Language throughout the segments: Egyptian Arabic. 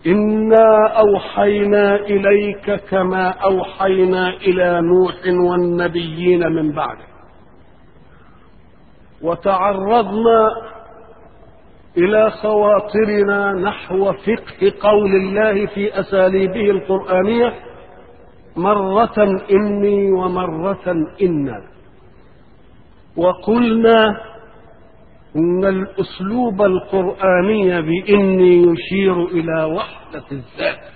إنا أوحينا إليك كما أوحينا إلى نوح والنبيين من بعده وتعرضنا إلى خواطرنا نحو فقه قول الله في أساليبه القرآنية مرة إني ومرة إنا وقلنا إن الأسلوب القرآني بإني يشير إلى وحدة الذات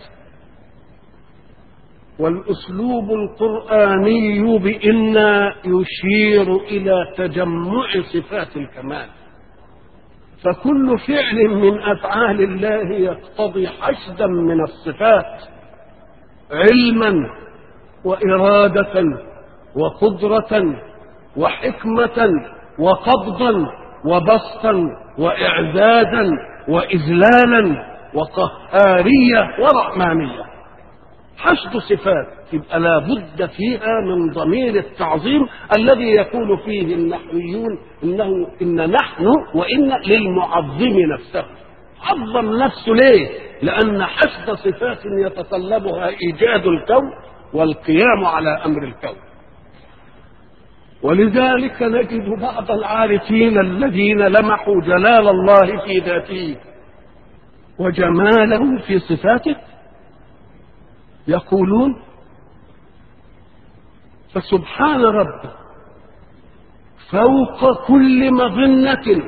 والأسلوب القرآني بإنا يشير إلى تجمع صفات الكمال فكل فعل من أفعال الله يقتضي حشدا من الصفات علما وإرادة وقدرة وحكمة وقبضا وبسطا وإعدادا وإذلالا وقهارية ورحمانية حشد صفات يبقى لا بد فيها من ضمير التعظيم الذي يقول فيه النحويون انه ان نحن وان للمعظم نفسه عظم نفسه ليه لان حشد صفات يتطلبها ايجاد الكون والقيام على امر الكون ولذلك نجد بعض العارفين الذين لمحوا جلال الله في ذاته وجماله في صفاته يقولون فسبحان رب فوق كل مظنة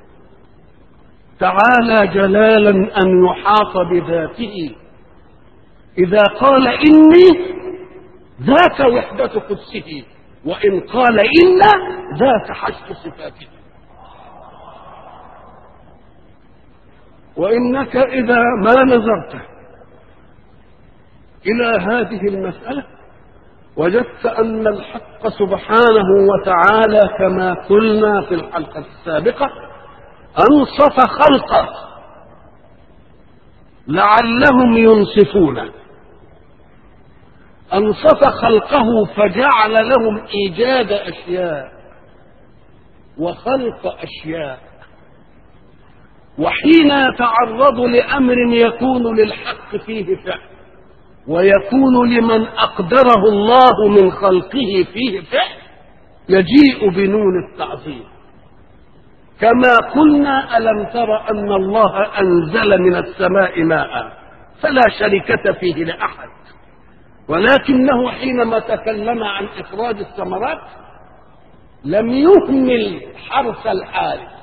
تعالى جلالا أن يحاط بذاته إذا قال إني ذاك وحدة قدسه وإن قال إلا ذاك حشد صفاته وإنك إذا ما نظرت إلى هذه المسألة وجدت أن الحق سبحانه وتعالى كما قلنا في الحلقة السابقة أنصف خلقه لعلهم ينصفون أنصف خلقه فجعل لهم إيجاد أشياء وخلق أشياء وحين يتعرض لأمر يكون للحق فيه فعل ويكون لمن أقدره الله من خلقه فيه فعل يجيء بنون التعظيم كما قلنا ألم تر أن الله أنزل من السماء ماء فلا شركة فيه لأحد ولكنه حينما تكلم عن إخراج الثمرات لم يهمل حرث الحارث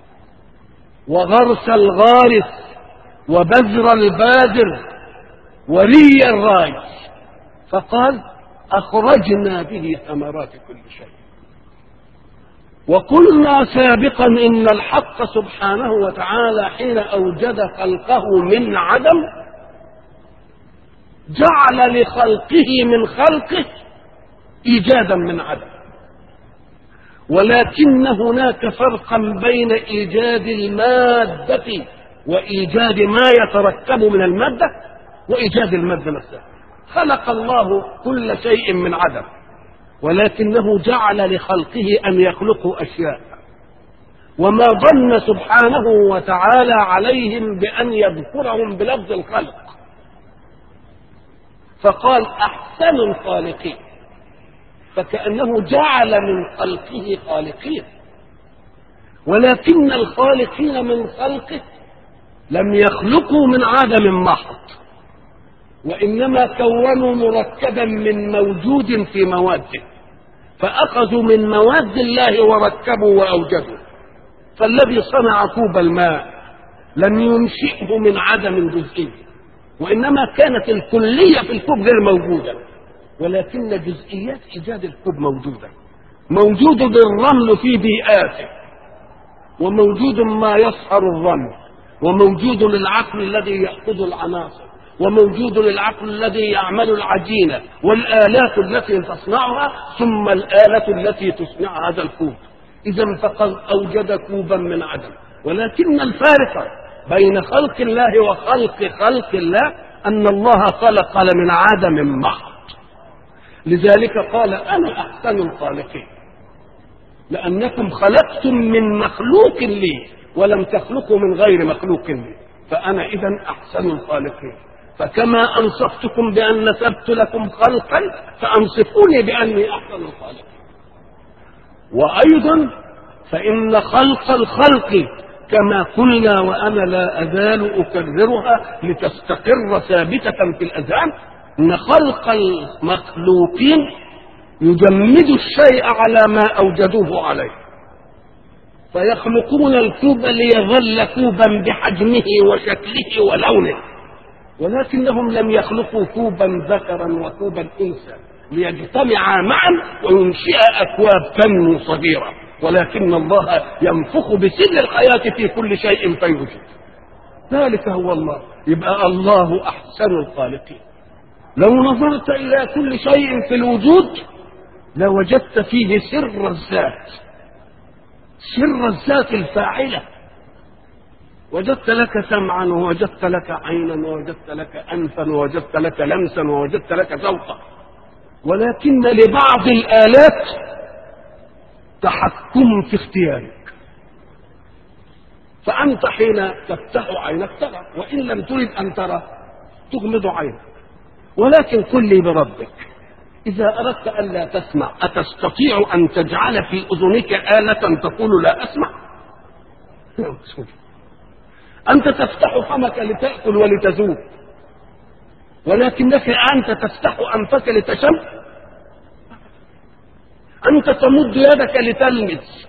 وغرس الغارس وبذر الباذر وري الراي فقال أخرجنا به ثمرات كل شيء وقلنا سابقا إن الحق سبحانه وتعالى حين أوجد خلقه من عدم جعل لخلقه من خلقه إيجادا من عدم ولكن هناك فرقا بين إيجاد المادة وإيجاد ما يتركب من المادة وإيجاد المادة نفسها خلق الله كل شيء من عدم ولكنه جعل لخلقه أن يخلقوا أشياء وما ظن سبحانه وتعالى عليهم بأن يذكرهم بلفظ الخلق فقال أحسن الخالقين فكأنه جعل من خلقه خالقين ولكن الخالقين من خلقه لم يخلقوا من عدم محض وإنما كونوا مركبا من موجود في مواده فأخذوا من مواد الله وركبوا وأوجدوا فالذي صنع كوب الماء لم ينشئه من عدم جزئي وإنما كانت الكلية في الكوب غير موجودة ولكن جزئيات إيجاد الكوب موجودة موجود الرمل في بيئاته وموجود ما يصهر الرمل وموجود العقل الذي يأخذ العناصر وموجود العقل الذي يعمل العجينة والآلات التي تصنعها ثم الآلة التي تصنع هذا الكوب إذا فقد أوجد كوبا من عدم ولكن الفارق بين خلق الله وخلق خلق الله أن الله خلق من عدم محض لذلك قال أنا أحسن الخالقين لأنكم خلقتم من مخلوق لي ولم تخلقوا من غير مخلوق لي فأنا إذا أحسن الخالقين فكما أنصفتكم بأن نسبت لكم خلقا فأنصفوني بأني أحسن الخالقين وأيضا فإن خلق الخلق كما قلنا وأنا لا أزال أكررها لتستقر ثابتة في الأذهان أن خلق المخلوقين يجمد الشيء على ما أوجدوه عليه فيخلقون الكوب ليظل كوبا بحجمه وشكله ولونه ولكنهم لم يخلقوا كوبا ذكرا وكوبا انثى ليجتمعا معا وينشئ اكواب تنمو صغيره ولكن الله ينفخ بسر الحياه في كل شيء فيوجد ذلك هو الله يبقى الله احسن الخالقين لو نظرت الى كل شيء في الوجود لوجدت فيه سر الذات سر الذات الفاعله وجدت لك سمعا ووجدت لك عينا ووجدت لك انفا ووجدت لك لمسا ووجدت لك ذوقا ولكن لبعض الالات تحكم في اختيارك فانت حين تفتح عينك ترى وان لم ترد ان ترى تغمض عينك ولكن قل لي بربك اذا اردت الا تسمع اتستطيع ان تجعل في اذنك اله تقول لا اسمع أنت تفتح فمك لتأكل ولتذوق ولكنك أنت تفتح أنفك لتشم أنت تمد يدك لتلمس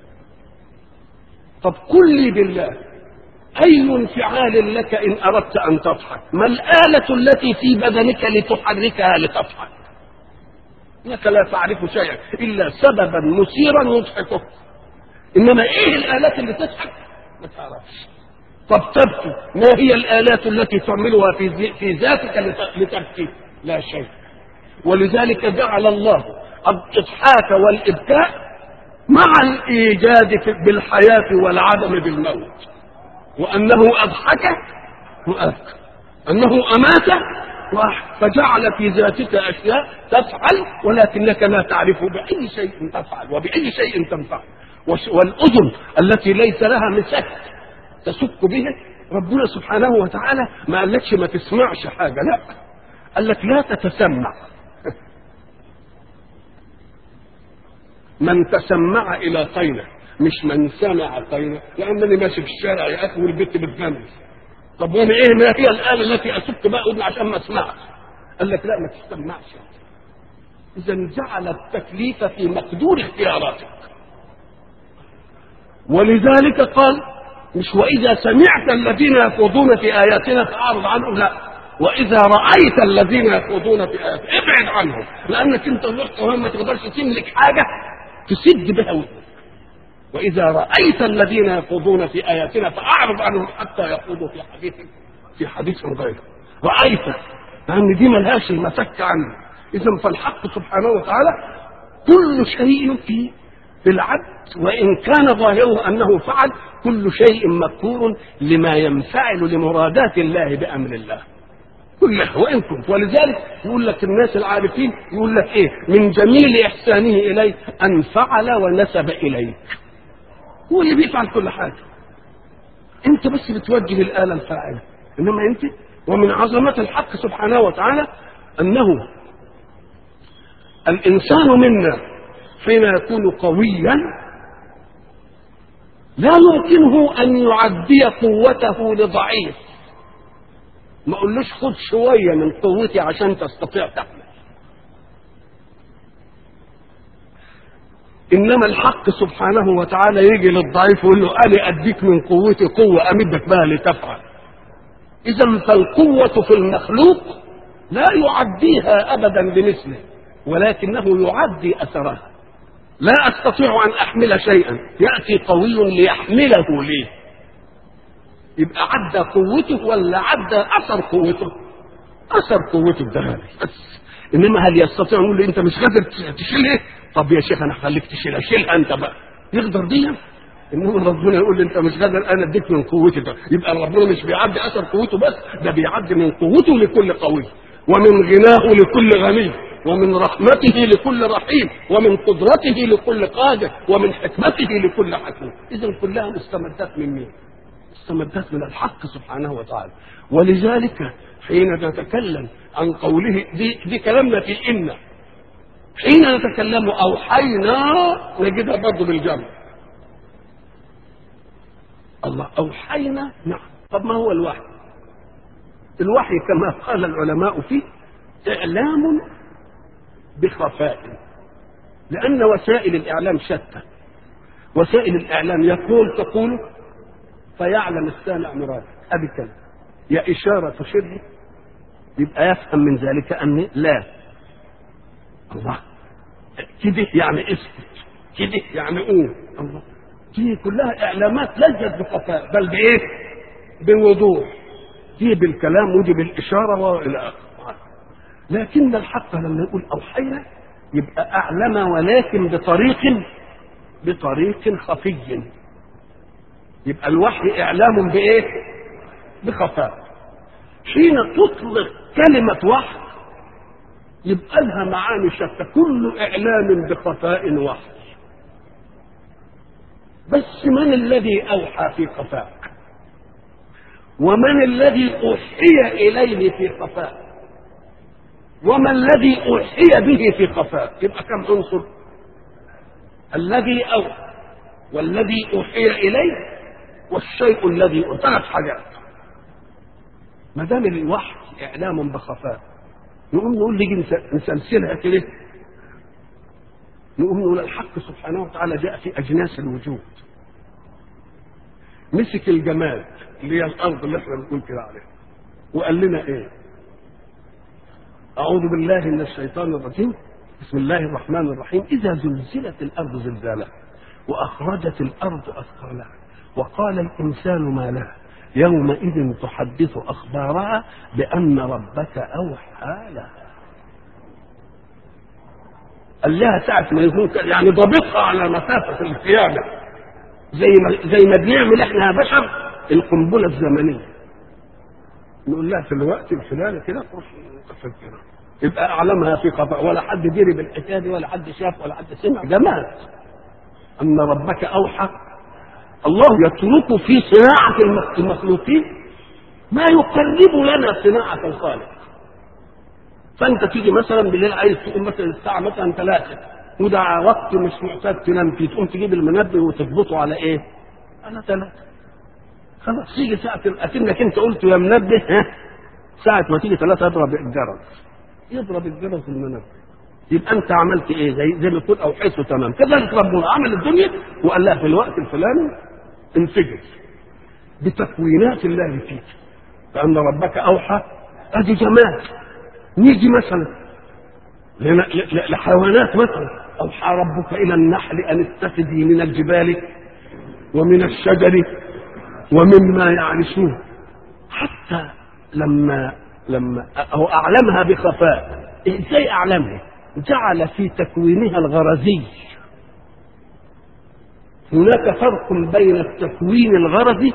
طب قل لي بالله أي انفعال لك إن أردت أن تضحك ما الآلة التي في بدنك لتحركها لتضحك إنك لا تعرف شيئا إلا سببا مثيرا يضحكك إنما إيه الآلات اللي تضحك ما تعرفش طب تبكي ما هي الآلات التي تعملها في في ذاتك لتبكي لا شيء ولذلك جعل الله الإضحاك والإبكاء مع الإيجاد بالحياة والعدم بالموت وأنه أضحك وأبكى أنه أمات فجعل في ذاتك أشياء تفعل ولكنك لا تعرف بأي شيء تفعل وبأي شيء تنفع والأذن التي ليس لها مسك تسك به ربنا سبحانه وتعالى ما قالكش ما تسمعش حاجه لا قال لك لا تتسمع من تسمع الى طينه مش من سمع طينه لانني ماشي في الشارع يا اخي والبنت بتغني طب وانا ايه ما هي الاله التي اسك بقى اذن عشان ما اسمعش قال لك لا ما تسمعش اذا جعل التكليف في مقدور اختياراتك ولذلك قال مش وإذا سمعت الذين يخوضون في آياتنا فأعرض عنهم لا وإذا رأيت الذين يخوضون في آياتنا ابعد عنهم لأنك أنت رحت وهم ما تقدرش تملك حاجة تسد بها ودنك وإذا رأيت الذين يخوضون في آياتنا فأعرض عنهم حتى يخوضوا في حديث في حديث غيره رأيت لأن دي ملهاش المسك عنه إذا فالحق سبحانه وتعالى كل شيء في في العبد وإن كان ظاهره أنه فعل كل شيء مذكور لما ينفعل لمرادات الله بأمر الله كله وإن كنت ولذلك يقول لك الناس العارفين يقول لك إيه من جميل إحسانه إليه أن فعل ونسب إليك هو اللي بيفعل كل حاجة أنت بس بتوجه الآلة الفاعلة إنما أنت ومن عظمة الحق سبحانه وتعالى أنه الإنسان منا حين يكون قويا لا يمكنه ان يعدي قوته لضعيف ما اقولوش خد شويه من قوتي عشان تستطيع تحمل انما الحق سبحانه وتعالى يجي للضعيف ويقول له انا اديك من قوتي قوه امدك بها لتفعل اذا فالقوه في المخلوق لا يعديها ابدا بمثله ولكنه يعدي اثرها لا استطيع ان احمل شيئا ياتي قوي ليحمله لي يبقى عدى قوته ولا عدى اثر قوته اثر قوته ده بس انما هل يستطيع يقول لي انت مش قادر تشيل ايه طب يا شيخ انا هخليك تشيلها شيلها انت بقى يقدر دي انما ربنا يقول لي انت مش قادر انا اديك من قوتي ده يبقى ربنا مش بيعدي اثر قوته بس ده بيعدي من قوته لكل قوي ومن غناه لكل غني ومن رحمته لكل رحيم ومن قدرته لكل قادر ومن حكمته لكل حكيم اذا كلها مستمدات من مين استمدت من الحق سبحانه وتعالى ولذلك حين نتكلم عن قوله دي, دي كلامنا في إن حين نتكلم أوحينا نجدها برضه بالجمع الله أوحينا نعم طب ما هو الوحي الوحي كما قال العلماء فيه إعلام بخفاء لأن وسائل الإعلام شتى وسائل الإعلام يقول تقول فيعلم السامع مرادك أبي كلام يا إشارة تشير يبقى يفهم من ذلك أني لا الله كده يعني اسكت كده يعني قوم الله دي كلها إعلامات ليست بخفاء بل بإيه؟ بوضوح دي بالكلام ودي بالإشارة وإلى آخره لكن الحق لما يقول أوحينا يبقى أعلم ولكن بطريق بطريق خفي يبقى الوحي إعلام بإيه؟ بخفاء حين تطلق كلمة وحي يبقى لها معاني شتى كل إعلام بخفاء وحي بس من الذي أوحى في خفاء ومن الذي أوحي إليه في خفاء وما الذي أوحي به في خفاء يبقى كم عنصر الذي أوحى والذي أوحي إليه والشيء الذي ثلاث حاجات ما دام الوحي إعلام بخفاء نقوم نقول نيجي نسلسلها كده نقوم نقول الحق سبحانه وتعالى جاء في أجناس الوجود مسك الجماد اللي هي الأرض اللي احنا بنقول كده عليها وقال لنا إيه أعوذ بالله من الشيطان الرجيم بسم الله الرحمن الرحيم إذا زلزلت الأرض زلزالها وأخرجت الأرض أثقالها وقال الإنسان ما لها يومئذ تحدث أخبارها بأن ربك أوحى لها قال لها ساعة ما يكون يعني ضابطها على مسافة القيامة زي ما زي ما بنعمل احنا يا بشر القنبلة الزمنية نقول لها في الوقت الفلاني كده تروح كده يبقى اعلمها في خطا ولا حد دري بالحكايه دي ولا حد شاف ولا حد سمع جمال ان ربك اوحى الله يترك في صناعه المخلوقين ما يقرب لنا صناعه الخالق فانت تيجي مثلا بالليل عايز تقوم مثلا الساعه مثلا ثلاثة وده وقت مش معتاد تنام فيه تقوم تجيب المنبه وتضبطه على ايه؟ على ثلاثة خلاص تيجي ساعة أكنك أنت قلت يا منبه ها ساعة ما تيجي ثلاثة اضرب الجرس يضرب الجرس المنبه يبقى أنت عملت إيه زي زي ما تقول أوحيته تمام كذلك ربنا عمل الدنيا وقال لها في الوقت الفلاني انفجر بتكوينات الله فيك فأن ربك أوحى أدي جمال نيجي مثلا لحيوانات مثلا أوحى ربك إلى النحل أن اتخذي من الجبال ومن الشجر ومما يعرشون حتى لما لما هو اعلمها بخفاء ازاي اعلمها جعل في تكوينها الغرزي هناك فرق بين التكوين الغرزي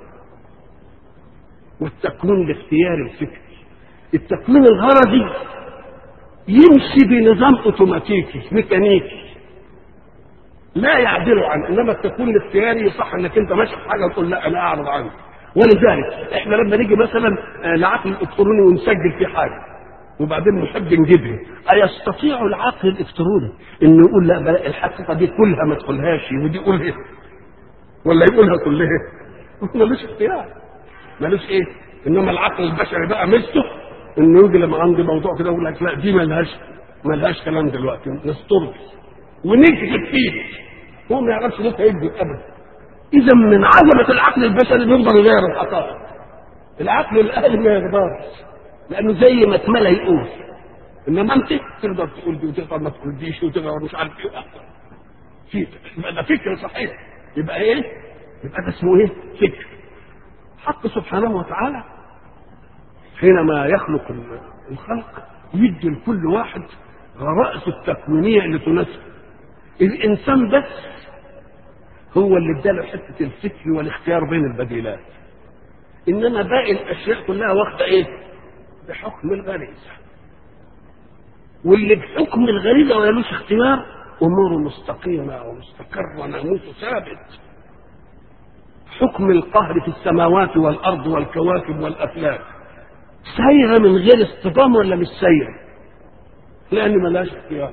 والتكوين الاختياري الفكري التكوين الغرزي يمشي بنظام اوتوماتيكي ميكانيكي لا يعدل عنه انما التكوين الاختياري يصح انك انت ماشي في حاجه تقول لا انا اعرض عنه ولذلك احنا لما نيجي مثلا العقل الالكتروني ونسجل فيه حاجه وبعدين نحب نجيبها ايستطيع العقل الالكتروني انه يقول لا بلا الحقيقه دي كلها ما تقولهاش ودي قولها ولا يقولها كلها ملوش اختيار ملوش ايه انما العقل البشري بقى ميزته انه يجي لما عندي موضوع كده يقول لك لا دي ملهاش ملهاش كلام دلوقتي نسترد ونكذب فيه هو ما يعرفش ليه هيكذب ابدا اذا من عظمه العقل البشري بيقدر يغير الحقائق العقل الاهلي ما يقدرش لانه زي ما اتملى يقول انما انت تقدر تقول دي وتقدر ما تقولديش وتقدر مش عارف ايه في يبقى ده فكر صحيح يبقى ايه؟ يبقى ده اسمه ايه؟ فكر حق سبحانه وتعالى حينما يخلق الخلق يدي لكل واحد غرائز التكوينيه اللي تناسبه الانسان بس هو اللي اداله حته الفكر والاختيار بين البديلات انما باقي الاشياء كلها واخده ايه بحكم الغريزه واللي بحكم الغريزه ويلوش اختيار اموره مستقيمه ومستقره وناموسه ثابت حكم القهر في السماوات والارض والكواكب والافلاك سايره من غير اصطدام ولا مش سايره؟ لان ملهاش اختيار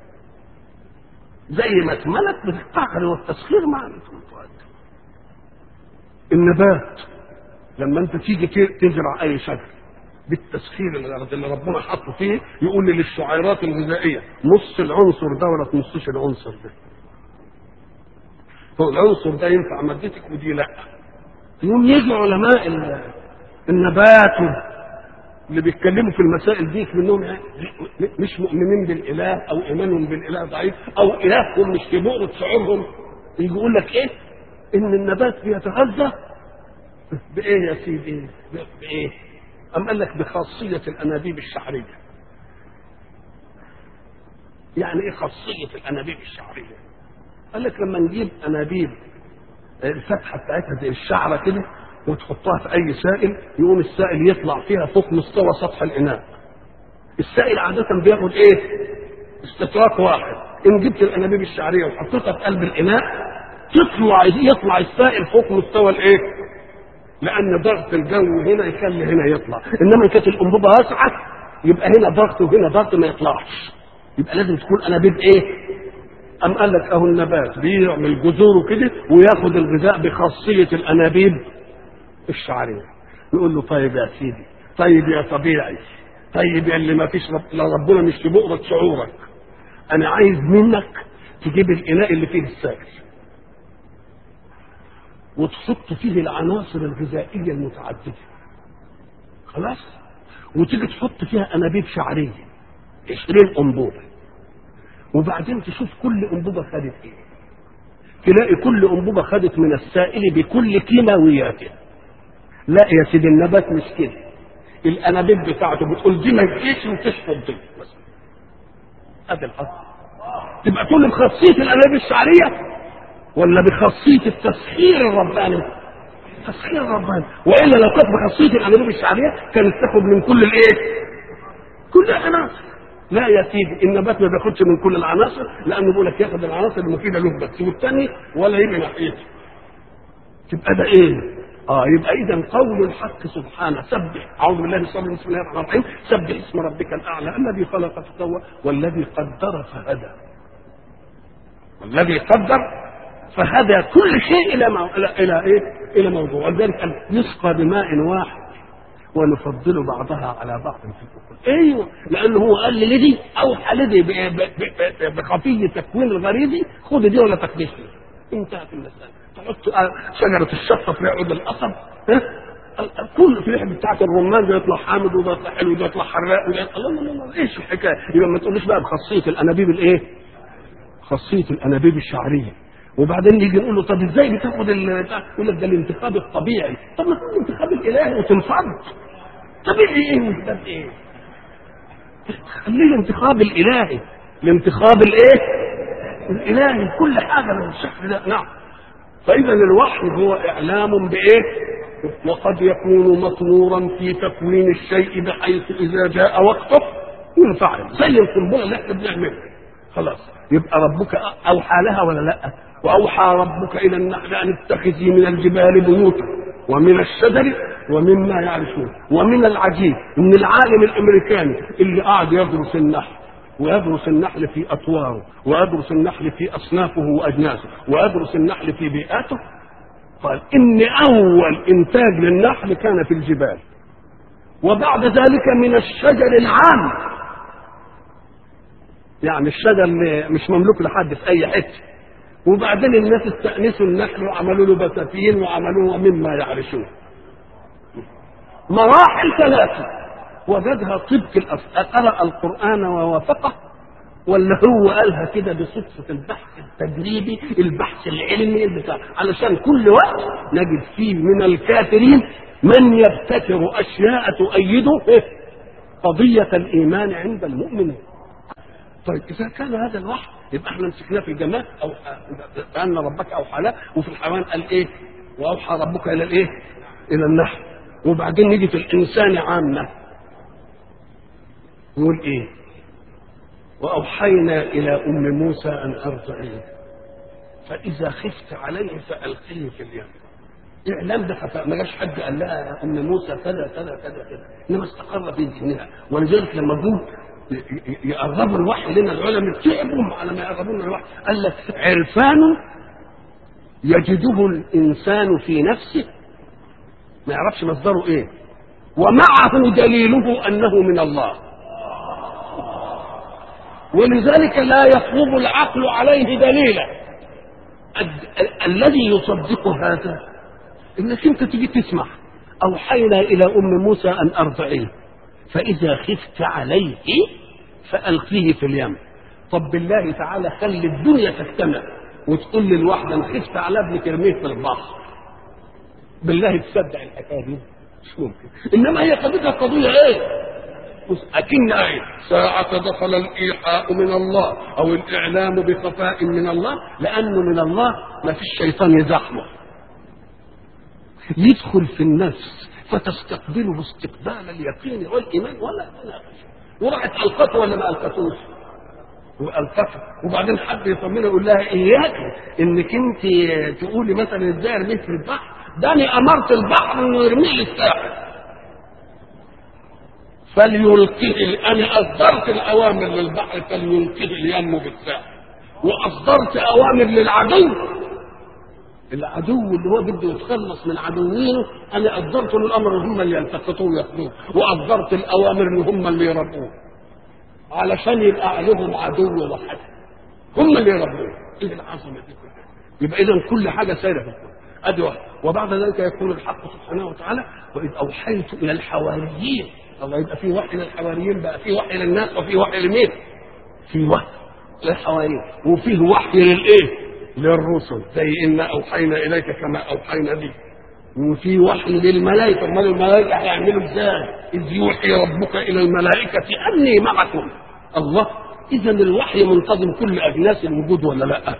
زي ما اتملت بالقهر والتسخير مع النبات لما انت تيجي تزرع اي شجر بالتسخير اللي ربنا حطه فيه يقول لي للشعيرات الغذائيه نص العنصر ده ولا تنصش العنصر ده فالعنصر ده ينفع مادتك ودي لا يوم يجي علماء النبات اللي بيتكلموا في المسائل دي منهم مش مؤمنين بالاله او ايمانهم بالاله ضعيف او الههم مش في بؤره شعورهم يجي يقول لك ايه ان النبات بيتغذى بايه يا سيدي بايه ام قال لك بخاصيه الانابيب الشعريه يعني ايه خاصيه الانابيب الشعريه قال لك لما نجيب انابيب الفتحه بتاعتها زي الشعره كده وتحطها في اي سائل يقوم السائل يطلع فيها فوق مستوى سطح الاناء السائل عاده بياخد ايه استطراق واحد ان جبت الانابيب الشعريه وحطيتها في قلب الاناء تطلع يطلع السائل فوق مستوى الايه لان ضغط الجو هنا يخلي هنا يطلع انما ان كانت الانبوبه واسعه يبقى هنا ضغط وهنا ضغط ما يطلعش يبقى لازم تكون انابيب ايه أم قال لك أهو النبات بيعمل جذوره كده وياخد الغذاء بخاصية الأنابيب الشعرية يقول له طيب يا سيدي طيب يا طبيعي طيب يا اللي ما فيش رب... لا ربنا مش في بؤرة شعورك أنا عايز منك تجيب الإناء اللي فيه السائل وتحط فيه العناصر الغذائية المتعددة خلاص وتيجي تحط فيها أنابيب شعرية 20 أنبوبة وبعدين تشوف كل أنبوبة خدت إيه تلاقي كل أنبوبة خدت من السائل بكل كيماوياته لا يا سيدي النبات مش كده الانابيب بتاعته بتقول دي ما تجيش وتشفط دي بس ادي الاصل تبقى كل بخاصيه الانابيب الشعريه ولا بخاصيه التسخير الرباني تسخير الرباني والا لو كانت بخاصيه الانابيب الشعريه كانت تاخد من كل الايه كل العناصر لا يا سيدي النبات ما بياخدش من كل العناصر لانه بيقول لك ياخد العناصر المفيده له بس والثاني ولا يجي ناحيته تبقى ده ايه اه يبقى اذا قول الحق سبحانه سبح اعوذ بالله من الشيطان بسم الله الرحمن الرحيم سبح اسم ربك الاعلى الذي خلق فسوى والذي قدر فهدى والذي قدر فهدى كل شيء الى مو... الى الى ايه؟ الى موضوع ولذلك قال يسقى بماء واحد ونفضل بعضها على بعض في الأكل ايوه لانه هو قال لي دي اوحى لدي بخفي تكوين الغريزي خد دي ولا تاخدش انتهت المساله تحط شجره الشطه في عود القصب ها كل في الريحه بتاعت الرمان ده يطلع حامض وده يطلع حلو وده يطلع حراق وده الله الله الله ايش الحكايه؟ يبقى ما تقوليش بقى بخاصيه الانابيب الايه؟ خاصيه الانابيب الشعريه وبعدين نيجي نقول له طب ازاي بتاخد يقول لك ده الانتخاب الطبيعي طب ما تكون الانتخاب الالهي وتنفض طبيعي ايه وانتخاب ايه؟ خليه الانتخاب الالهي الانتخاب الايه؟ الالهي كل حاجه من الشكل ده نعم فاذا الوحي هو اعلام بايه؟ وقد يكون مطمورا في تكوين الشيء بحيث اذا جاء وقته ينفعل زي القنبله اللي احنا بنعملها خلاص يبقى ربك اوحى لها ولا لا؟ واوحى ربك الى النحل ان اتخذي من الجبال بيوتا ومن الشجر ومما يعرشون ومن العجيب ان العالم الامريكاني اللي قاعد يدرس النحل ويدرس النحل في اطواره ويدرس النحل في اصنافه واجناسه ويدرس النحل في بيئاته قال ان اول انتاج للنحل كان في الجبال وبعد ذلك من الشجر العام يعني الشجر اللي مش مملوك لحد في اي حته وبعدين الناس استأنسوا النحل وعملوا له بساتين وعملوه مما يعرشون مراحل ثلاثة وجدها طبق الأصل قرأ القرآن ووافقه ولا هو قالها كده بصدفة البحث التجريبي البحث العلمي البتاع علشان كل وقت نجد فيه من الكافرين من يبتكر أشياء تؤيده قضية الإيمان عند المؤمنين طيب إذا كان هذا الوحي يبقى احنا مسكناه في الجمال أو أن ربك أوحى له وفي الحيوان قال إيه وأوحى ربك إلى الإيه إلى النحل وبعدين نيجي في الإنسان عامة يقول إيه وأوحينا إلى أم موسى أن أرضعيه فإذا خفت عليه فألقيه في اليم اعلام بخفاء ما جاش حد قال لها يا ام موسى كذا كذا كذا كذا انما استقر في ذهنها ولذلك لما جم يقربوا الوحي لنا العلماء تعبوا على ما يقربون الوحي قال لك عرفان يجده الانسان في نفسه ما يعرفش مصدره ايه ومعه دليله انه من الله ولذلك لا يطلب العقل عليه دليلا ال- الذي يصدق هذا انك انت تيجي تسمع اوحينا الى ام موسى ان ارضعيه فاذا خفت عليه فالقيه في اليم طب بالله تعالى خلي الدنيا تجتمع وتقول للواحده ان خفت على ابنك ارميه في البحر بالله تصدق الحكايه دي مش ممكن انما هي قضيتها قضيه ايه أكن أي ساعة دخل الإيحاء من الله أو الإعلام بخفاء من الله لأنه من الله ما فيش شيطان يزحمه يدخل في النفس فتستقبله استقبال اليقين والإيمان ولا تناقش وراحت ألقته ولا ما ألقتوش والقته وبعدين حد يطمنها يقول لها اياك انك انت تقولي مثلا ازاي ارميه في البحر ده انا امرت البحر انه يرميه للساحل فليلقه انا اصدرت الاوامر للبحر فليلقه اليم بالساحل واصدرت اوامر للعدو العدو اللي هو بده يتخلص من عدوينه انا اصدرت له الامر هم اللي يلتقطوه وياخدوه واصدرت الاوامر ان هم اللي يربوه علشان يبقى عليهم عدو واحد هم اللي يربوه ايه العظمه دي كلها يبقى اذا كل حاجه سيره في الكون ادي واحد وبعد ذلك يقول الحق سبحانه وتعالى واذ اوحيت الى الحواريين الله يبقى في وحي للحواريين بقى في وحي للناس وفي وحي لمين؟ في وحي للحواريين وفيه وحي للايه؟ للرسل زي انا اوحينا اليك كما اوحينا لي وفي وحي للملائكه امال الملائكه هيعملوا ازاي؟ اذ يوحي ربك الى الملائكه اني معكم الله اذا الوحي منتظم كل اجناس الوجود ولا لا؟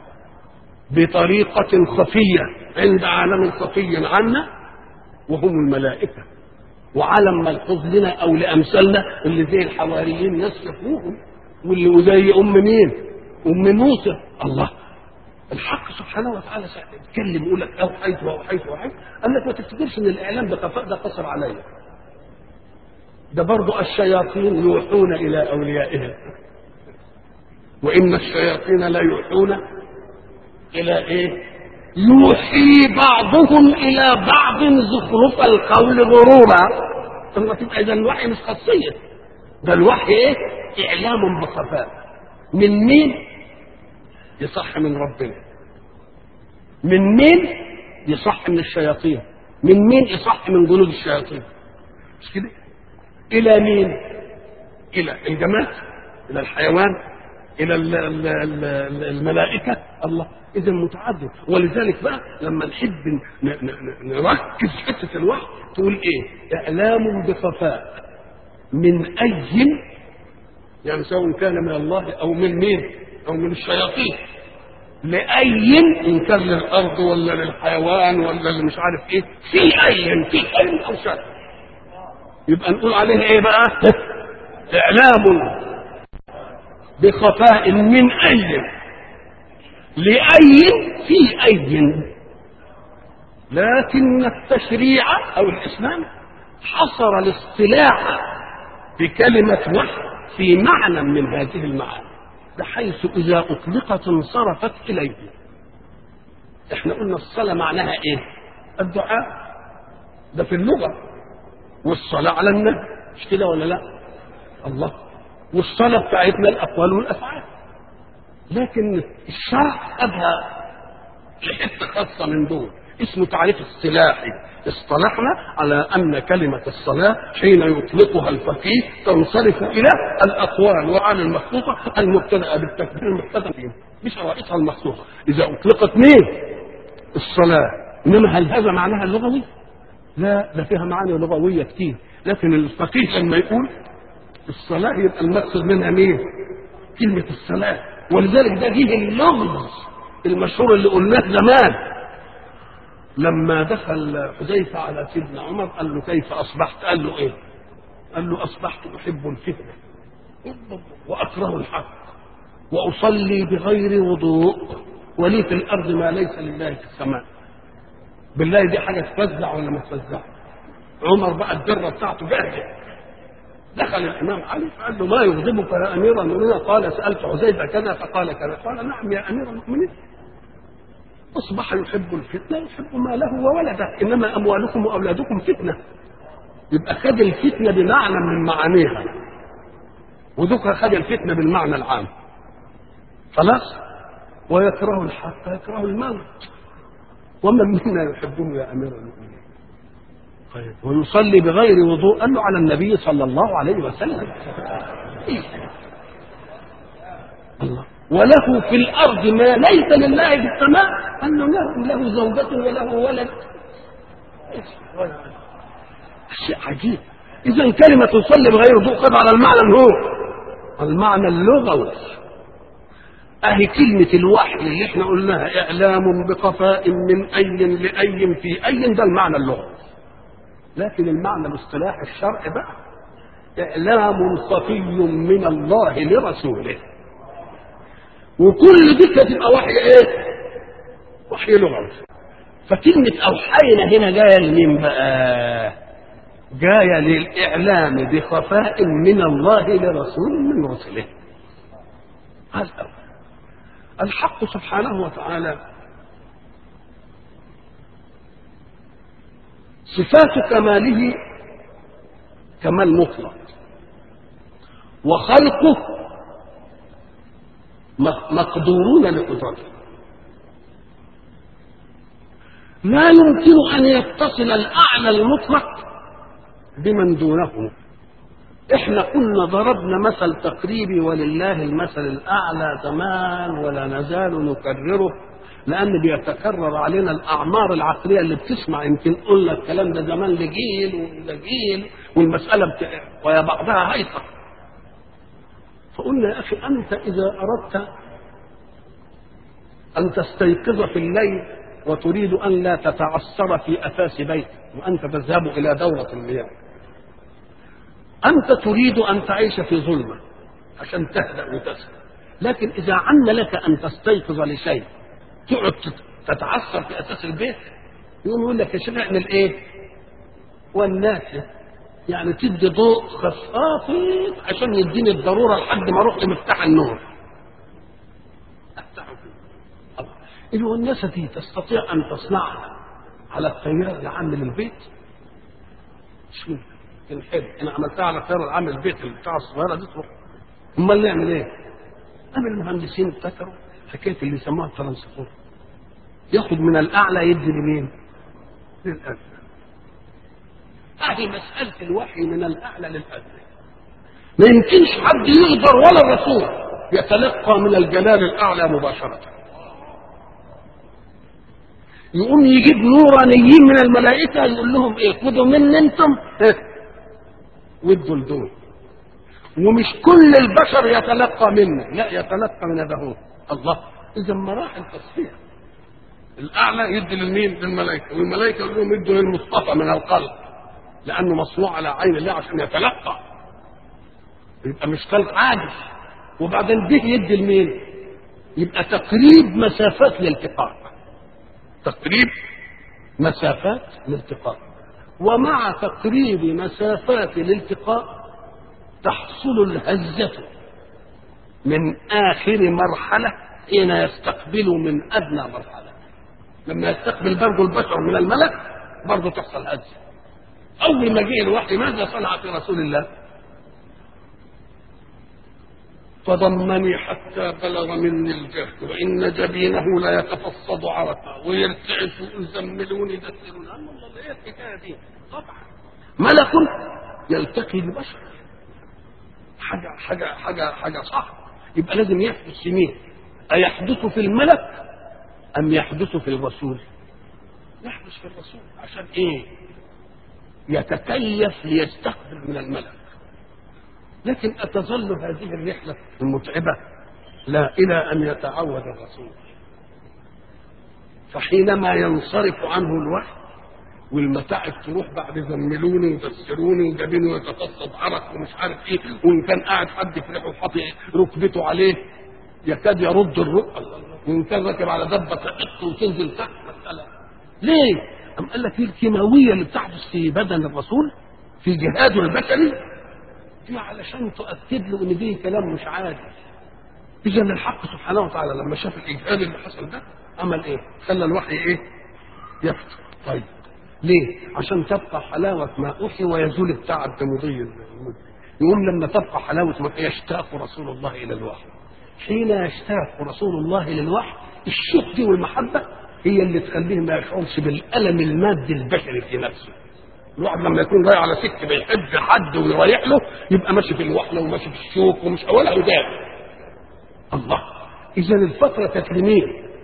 بطريقه خفيه عند عالم خفي عنا وهم الملائكه وعالم ملحوظ لنا او لامثالنا اللي زي الحواريين ناس شافوهم واللي وزي ام مين؟ ام موسى الله الحق سبحانه وتعالى يتكلم يقول لك اوحيت واوحيت واوحيت قال لك ما تفتكرش ان الاعلام بخفاء ده قصر عليا ده برضه الشياطين يوحون الى اوليائهم وان الشياطين لا يوحون الى ايه يوحي بعضهم الى بعض زخرف القول غرورا ثم تبقى اذا الوحي مش خاصيه ده الوحي ايه اعلام بخفاء من مين يصح من ربنا من مين يصح من الشياطين من مين يصح من جنود الشياطين مش كده الى مين الى الجماد الى الحيوان الى ال- ال- ال- الملائكه الله اذا متعدد ولذلك بقى لما نحب ن- ن- ن- نركز حته الوحي تقول ايه اعلام بخفاء من اي يعني سواء كان من الله او من مين او من الشياطين لأي إن كان للأرض ولا للحيوان ولا اللي مش عارف إيه في أي في أي أو شر يبقى نقول عليه إيه بقى؟ إعلام بخفاء من أي لأي في أي لكن التشريع أو الإسلام حصر الاصطلاح بكلمة وحي في معنى من هذه المعاني بحيث إذا أطلقت انصرفت إليه احنا قلنا الصلاة معناها ايه الدعاء ده في اللغة والصلاة على النبي مش كده ولا لا الله والصلاة بتاعتنا الأقوال والأفعال لكن الشرع أبها لحتة خاصة من دول اسمه تعريف اصطلاحي اصطلحنا على أن كلمة الصلاة حين يطلقها الفقيه تنصرف إلى الأقوال وعلى المخصوصة المبتدأة بالتكبير المبتدأ فيه بشرائطها المخصوصة إذا أطلقت مين؟ الصلاة إنما هل هذا معناها اللغوي؟ لا ده فيها معاني لغوية كتير لكن الفقيه لما يقول الصلاة يبقى المقصد منها مين؟ كلمة الصلاة ولذلك ده جه اللغز المشهور اللي قلناه زمان لما دخل حذيفة على سيدنا عمر قال له كيف أصبحت؟ قال له إيه؟ قال له أصبحت أحب الفتنة وأكره الحق وأصلي بغير وضوء ولي في الأرض ما ليس لله في السماء بالله دي حاجه تفزع ولا ما تفزع عمر بقى الدره بتاعته جاهزه دخل الامام علي فقال له ما يغضبك يا امير المؤمنين قال سالت حذيفه كذا فقال كذا قال نعم يا امير المؤمنين اصبح يحب الفتنه يحب ماله وولده انما اموالكم واولادكم فتنه يبقى خد الفتنه بمعنى من معانيها ودك خد الفتنه بالمعنى العام خلاص ويكره الحق يكره الموت ومن منا يحبه يا امير المؤمنين طيب ويصلي بغير وضوء قال له على النبي صلى الله عليه وسلم إيه؟ الله وله في الارض ما ليس لله في السماء قال له له, له زوجة وله ولد شيء عجيب اذا كلمة تصلي بغير وضوء قد على المعنى هو المعنى اللغوي اهي كلمة الوحي اللي احنا قلناها اعلام بخفاء من اي لاي في اي ده المعنى اللغوي لكن المعنى الاصطلاحي الشرعي بقى اعلام صفي من الله لرسوله وكل دي تبقى وحي ايه وحي لغوي فكلمة أوحينا هنا جاية لمين بقى؟ جاية للإعلام بخفاء من الله لرسول من رسله. هذا الأول. الحق سبحانه وتعالى صفات كماله كمال مطلق وخلقه مقدورون لقدرته لا يمكن ان يتصل الاعلى المطلق بمن دونه احنا كنا ضربنا مثل تقريبي ولله المثل الاعلى زمان ولا نزال نكرره لان بيتكرر علينا الاعمار العقليه اللي بتسمع يمكن قلنا الكلام ده زمان لجيل ولجيل والمساله بت... ويا بعضها هيصه فقلنا يا اخي انت اذا اردت ان تستيقظ في الليل وتريد ان لا تتعثر في اثاث بيتك وانت تذهب الى دوره المياه انت تريد ان تعيش في ظلمه عشان تهدا وتسكن لكن اذا عن لك ان تستيقظ لشيء تقعد تتعثر في اساس البيت يقوم يقول لك يا شيخ اعمل ايه؟ والناس يعني تدي ضوء خفافي عشان يديني الضروره لحد ما اروح لمفتاح النور. افتحه كده. إذا الناس دي تستطيع ان تصنعها على التيار العام للبيت؟ مش ممكن. الحلو انا عملتها على التيار العام للبيت بتاع الصغيره دي تروح. امال نعمل ايه؟ قام المهندسين ابتكروا حكايه اللي يسموها الترانسفور ياخد من الاعلى يدي لمين؟ للادنى هذه مساله الوحي من الاعلى للادنى ما يمكنش حد يقدر ولا الرسول يتلقى من الجلال الاعلى مباشره يقوم يجيب نورانيين من الملائكه يقول لهم ايه خدوا مني انتم وادوا لدول ومش كل البشر يتلقى منه لا يتلقى من هذا الله اذا مراحل تصفيه الاعلى يدي للمين للملائكه والملائكه يقول لهم يدوا للمصطفى من القلب لانه مصنوع على عين الله عشان يتلقى يبقى مش خلق عاجز وبعدين به يدي لمين يبقى تقريب مسافات الالتقاء تقريب مسافات الالتقاء ومع تقريب مسافات الالتقاء تحصل الهزة من آخر مرحلة حين يستقبل من أدنى مرحلة لما يستقبل برضه البشر من الملك برضه تحصل هزة أول ما جه الوحي ماذا صنع في رسول الله؟ فضمني حتى بلغ مني الجهد وإن جبينه لا يتفصد عرقا ويرتعش ويقول زملوني دثروني الله الله ايه الحكايه دي؟ طبعا ملك يلتقي ببشر حاجة حاجة حاجة حاجة صح يبقى لازم يحدث في مين؟ أيحدث في الملك أم يحدث في الرسول؟ يحدث في الرسول عشان إيه؟ يتكيف ليستقبل من الملك لكن أتظل هذه الرحلة المتعبة لا إلى أن يتعود الرسول فحينما ينصرف عنه الوحي والمتاعب تروح بعد زملوني ودسروني وجابيني ويتفصد عرق ومش عارف ايه وان كان قاعد حد في ريحه وحاطط ركبته عليه يكاد يرد الرؤى وان كان راكب على دبه تحط وتنزل تحت مساله ليه؟ أم قال لك الكيماوية اللي بتحدث في بدن الرسول في جهاده البشري دي علشان تؤكد له ان دي كلام مش عادي اذا الحق سبحانه وتعالى لما شاف الاجهاد اللي حصل ده عمل ايه؟ خلى الوحي ايه؟ يفتر طيب ليه؟ عشان تبقى حلاوة ما أوحي ويزول التعب بمضي المدة يقوم لما تبقى حلاوة ما يشتاق رسول الله إلى الوحي حين يشتاق رسول الله للوحي الشوق دي والمحبة هي اللي تخليه ما يشعرش بالألم المادي البشري في نفسه الواحد لما يكون رايح على سكه بيحب حد ويريح له يبقى ماشي في الوحله وماشي في الشوك ومش ولا وداد الله اذا الفتره تكريميه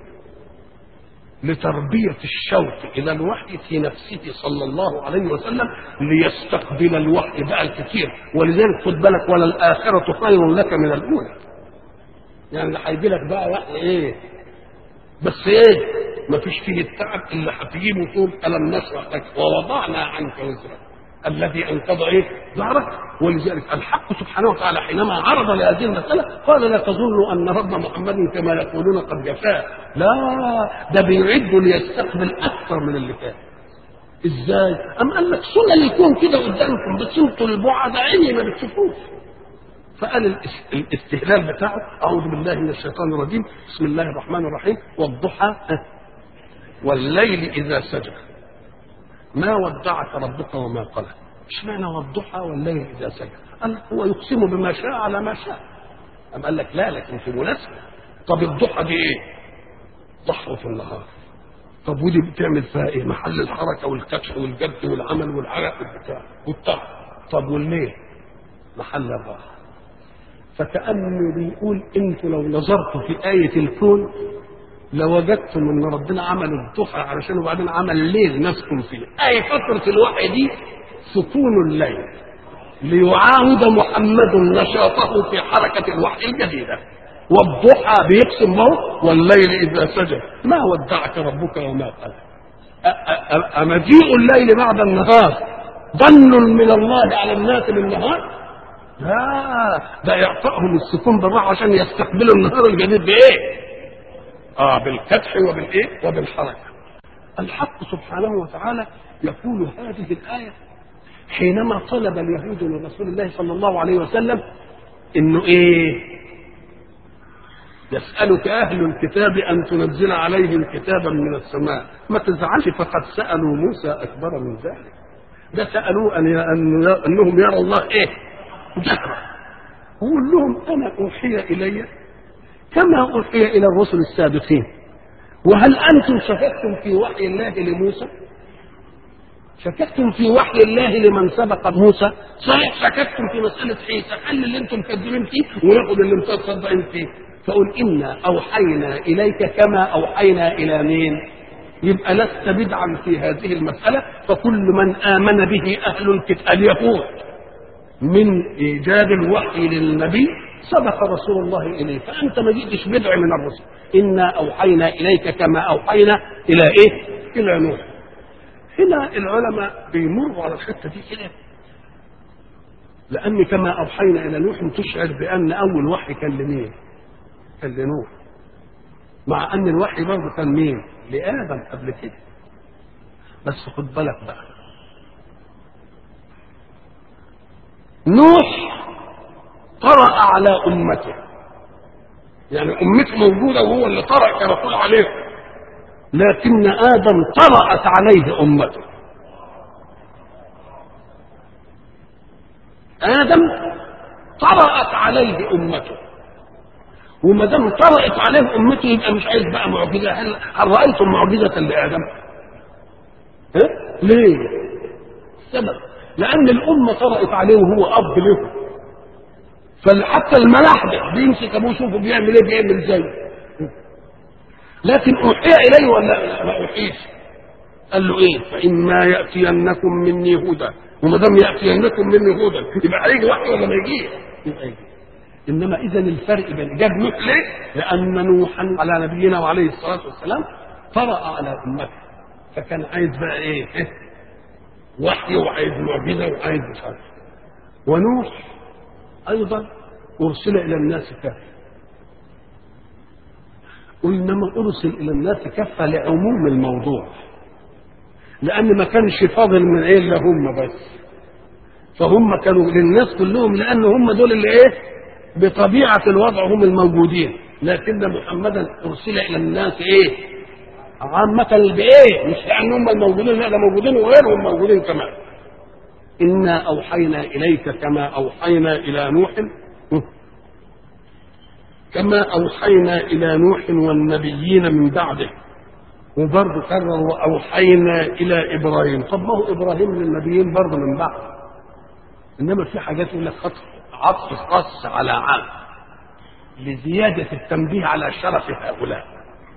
لتربية الشوق إلى الوحي في نفسه صلى الله عليه وسلم ليستقبل الوحي بقى الكثير ولذلك خد بالك وللآخرة خير لك من الأولى يعني اللي هيجي لك بقى وحي إيه بس إيه ما فيش فيه التعب اللي هتجيبه تقول ألم نشرح لك ووضعنا عنك وزرك الذي انقض ايه؟ ظهرك ولذلك الحق سبحانه وتعالى حينما عرض لهذه المساله قال لا تظنوا ان رب محمد كما يقولون قد جفاه لا ده بيعد ليستقبل اكثر من اللي كان ازاي؟ أم قال لك سنن يكون كده قدامكم بس انتوا البعد عيني ما بتشوفوش فقال الاس- الاستهلال بتاعه اعوذ بالله من الشيطان الرجيم بسم الله الرحمن الرحيم والضحى والليل اذا سجى ما ودعك ربك وما قلى اشمعنى والضحى والليل اذا سجى قال هو يقسم بما شاء على ما شاء أم قال لك لا لكن في مناسبة طب الضحى دي ايه ضحوة النهار طب ودي بتعمل فيها ايه محل الحركة والكبش والجد والعمل والعرق والبتاع والتعب طب والليل محل الراحة فكأنه بيقول انتوا لو نظرتوا في آية الكون لوجدتم ان ربنا عمل الضحى علشان وبعدين عمل ليل نسكن فيه اي فتره الوحي دي سكون الليل ليعاود محمد نشاطه في حركه الوحي الجديده والضحى بيقسم به والليل اذا سجى ما ودعك ربك وما قال أ- أ- أ- أمجيء الليل بعد النهار ظن من الله على الناس بالنهار لا ده اعطائهم السكون بالراحه عشان يستقبلوا النهار الجديد بايه؟ اه بالفتح وبالايه وبالحركه الحق سبحانه وتعالى يقول هذه الايه حينما طلب اليهود من رسول الله صلى الله عليه وسلم انه ايه يسألك أهل الكتاب أن تنزل عليهم كتابا من السماء ما تزعلش فقد سألوا موسى أكبر من ذلك ده سألوه أن أن أنهم يروا الله إيه جهرا وقول لهم أنا أوحي إلي كما أوحي إلى الرسل السابقين وهل أنتم شككتم في وحي الله لموسى شككتم في وحي الله لمن سبق موسى صحيح شككتم في مسألة عيسى خلي اللي انتم كذبين فيه وناخد اللي انتم تصدقين فيه فقل إنا أوحينا إليك كما أوحينا إلى مين يبقى لست بدعا في هذه المسألة فكل من آمن به أهل الكتاب اليهود من إيجاد الوحي للنبي سبق رسول الله إليه فأنت ما جئتش بدع من الرسل إنا أوحينا إليك كما أوحينا إلى إيه إلى نوح هنا العلماء بيمروا على الحتة دي كده لأن كما أوحينا إلى نوح تشعر بأن أول وحي كان لمين كان لنوح مع أن الوحي برضه كان مين لآدم قبل كده بس خد بالك بقى نوح قرأ على أمته يعني أمته موجودة وهو اللي قرأ كرسول عليهم لكن آدم طرأت عليه أمته آدم طرأت عليه أمته وما دام طرأت عليه أمته يبقى مش عايز بقى معجزة هل, هل رأيتم معجزة لآدم؟ ها؟ ليه؟ السبب لأن الأمة طرأت عليه وهو أب له فحتى الملاحدة بيمسك أبوه يشوفه بيعمل إيه بيعمل زيه لكن أوحي إليه ولا ما أوحيش قال له إيه فإما يأتينكم مني هدى وما دام يأتينكم مني هدى يبقى هيجي وحي ولا ما يجيش يبقى يجي إنما إذا الفرق بين جاب نوح ليه؟ لأن نوحا على نبينا وعليه الصلاة والسلام طرأ على أمته فكان عايز بقى إيه؟ إيه؟ وحي وعايز معجزة وعايز مش عارف ونوح أيضا أرسل إلى الناس كافة وإنما أرسل إلى الناس كافة لعموم الموضوع لان ما كانش فاضل من ايه الا هم بس فهم كانوا للناس كلهم لان هم دول اللي ايه بطبيعه الوضع هم الموجودين لكن محمدا ارسل الى الناس ايه عامة بايه مش لان هم الموجودين لا ده موجودين وغيرهم موجودين كمان انا اوحينا اليك كما اوحينا الى نوح كما اوحينا الى نوح والنبيين من بعده وبرضه كرر واوحينا الى ابراهيم طب ما هو ابراهيم للنبيين برضه من بعد انما في حاجات يقول لك خطف عطف خاص على عام لزياده التنبيه على شرف هؤلاء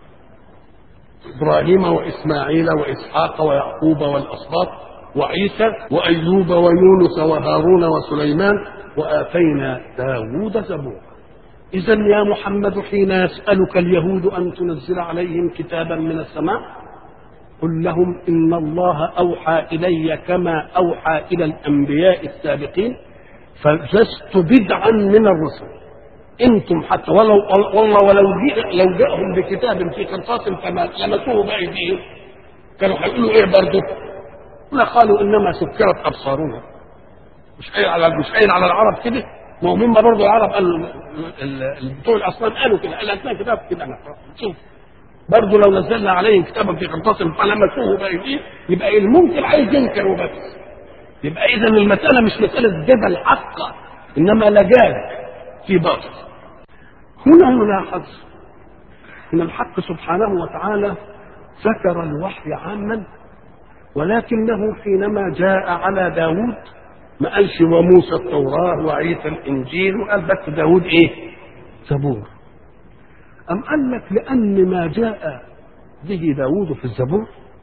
ابراهيم واسماعيل واسحاق ويعقوب والاسباط وعيسى وايوب ويونس وهارون وسليمان واتينا داوود زبورا إذا يا محمد حين يسألك اليهود أن تنزل عليهم كتابا من السماء قل لهم إن الله أوحى إلي كما أوحى إلى الأنبياء السابقين فلست بدعا من الرسل انتم حتى ولو والله ولو جاء لو جاءهم بكتاب في قرطاس فما لمسوه بايديهم كانوا هيقولوا ايه برضه؟ لا قالوا انما سكرت ابصارنا مش قايل على مش قايل على العرب كده ما هم برضه العرب قالوا بتوع الاصنام قالوا كده قال هاتنا كتاب كده انا شوف برضه لو نزلنا عليهم كتابا في قرطاس فلمسوه بايديهم يبقى الممكن عايز ينكر وبس يبقى اذا المساله مش مساله جدل حقه انما لجاج في باطل هنا نلاحظ ان الحق سبحانه وتعالى ذكر الوحي عاما ولكنه حينما جاء على داود ما قالش وموسى التوراة وعيسى الإنجيل وقال بس داود إيه زبور أم قال لك لأن ما جاء به داود في الزبور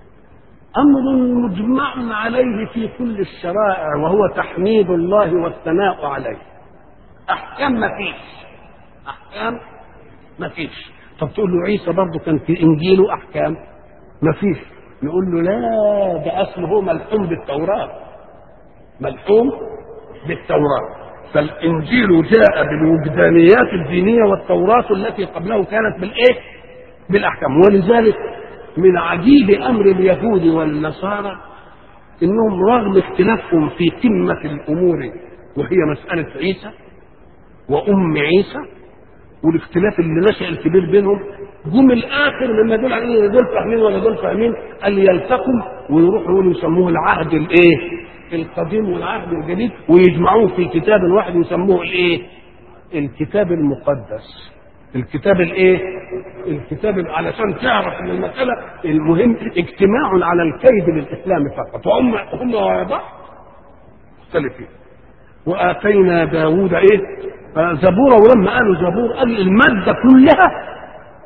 أمر مجمع عليه في كل الشرائع وهو تحميد الله والثناء عليه أحكام ما فيش أحكام ما فيش طب تقول له عيسى برضه كان في إنجيله أحكام ما فيش نقول له لا ده أصله ملحوم بالتوراة ملحوم بالتوراة فالإنجيل جاء بالوجدانيات الدينية والتوراة التي قبله كانت بالإيه؟ بالأحكام ولذلك من عجيب أمر اليهود والنصارى إنهم رغم اختلافهم في قمة الأمور وهي مسألة عيسى وأم عيسى والاختلاف اللي نشأ الكبير بينهم جم الآخر لما دول علينا دول فاهمين ولا دول فاهمين قال يلتقوا ويروحوا يقولوا يسموه العهد الإيه؟ القديم والعهد الجديد ويجمعوه في كتاب واحد ويسموه الايه الكتاب المقدس الكتاب الايه الكتاب علشان تعرف ان المساله المهم اجتماع على الكيد للاسلام فقط وهم هم بعض مختلفين واتينا داوود ايه زبورا ولما قالوا زبور قال الماده كلها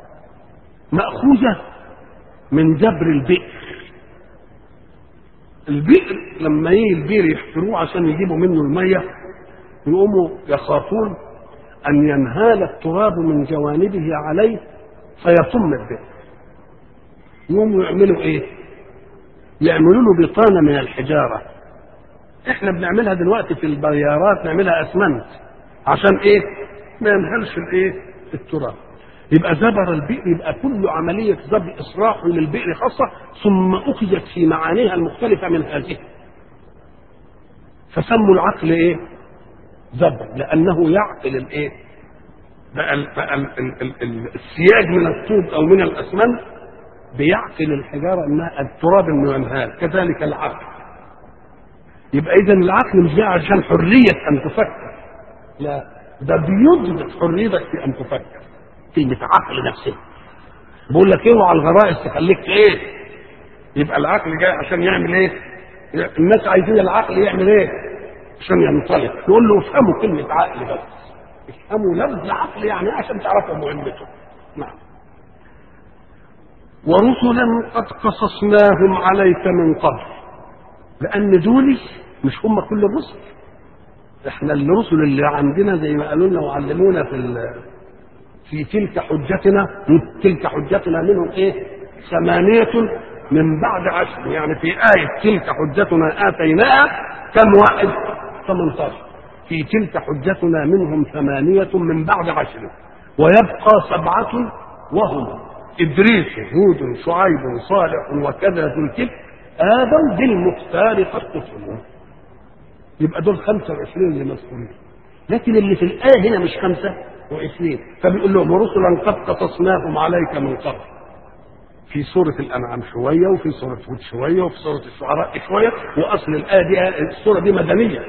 ماخوذه من جبر البئر البئر لما يجي البئر يحفروه عشان يجيبوا منه الميه يقوموا يخافون ان ينهال التراب من جوانبه عليه فيطم البئر يقوموا يعملوا ايه؟ يعملوا له بطانه من الحجاره احنا بنعملها دلوقتي في البيارات نعملها اسمنت عشان ايه؟ ما ينهلش الايه؟ التراب يبقى زبر البئر يبقى كل عملية زبر إصلاح للبئر خاصة ثم أخذت في معانيها المختلفة من هذه فسموا العقل إيه؟ زبر لأنه يعقل الإيه؟ بقى, ال بقى ال ال ال ال السياج من الطوب أو من الأسمنت بيعقل الحجارة إنها التراب إنه ينهال كذلك العقل يبقى إذا العقل مش جاي عشان حرية أن تفكر لا ده بيضبط حريتك في أن تفكر كلمة عقل نفسه بقول لك اوعى الغرائز تخليك ايه يبقى العقل جاي عشان يعمل ايه الناس عايزين العقل يعمل ايه عشان ينطلق يقول له افهموا كلمة عقل بس افهموا لفظ عقل يعني عشان تعرفوا مهمته نعم ورسلا قد قصصناهم عليك من قبل لان دول مش هم كل الرسل احنا الرسل اللي عندنا زي ما قالوا لنا وعلمونا في في تلك حجتنا تلك حجتنا منهم ايه ثمانية من بعد عشر يعني في آية تلك حجتنا آتيناها كم واحد 18 في تلك حجتنا منهم ثمانية من بعد عشر ويبقى سبعة وهم إدريس هود شعيب صالح وكذا ذو الكفر آدم بالمختار قد قتلوا يبقى دول 25 اللي مذكورين لكن اللي في الآية هنا مش 25 فبيقول لهم ورسلا قد قصصناهم عليك من قبل في سورة الأنعام شوية وفي سورة هود شوية وفي سورة الشعراء شوية وأصل الآية دي السورة دي مدنية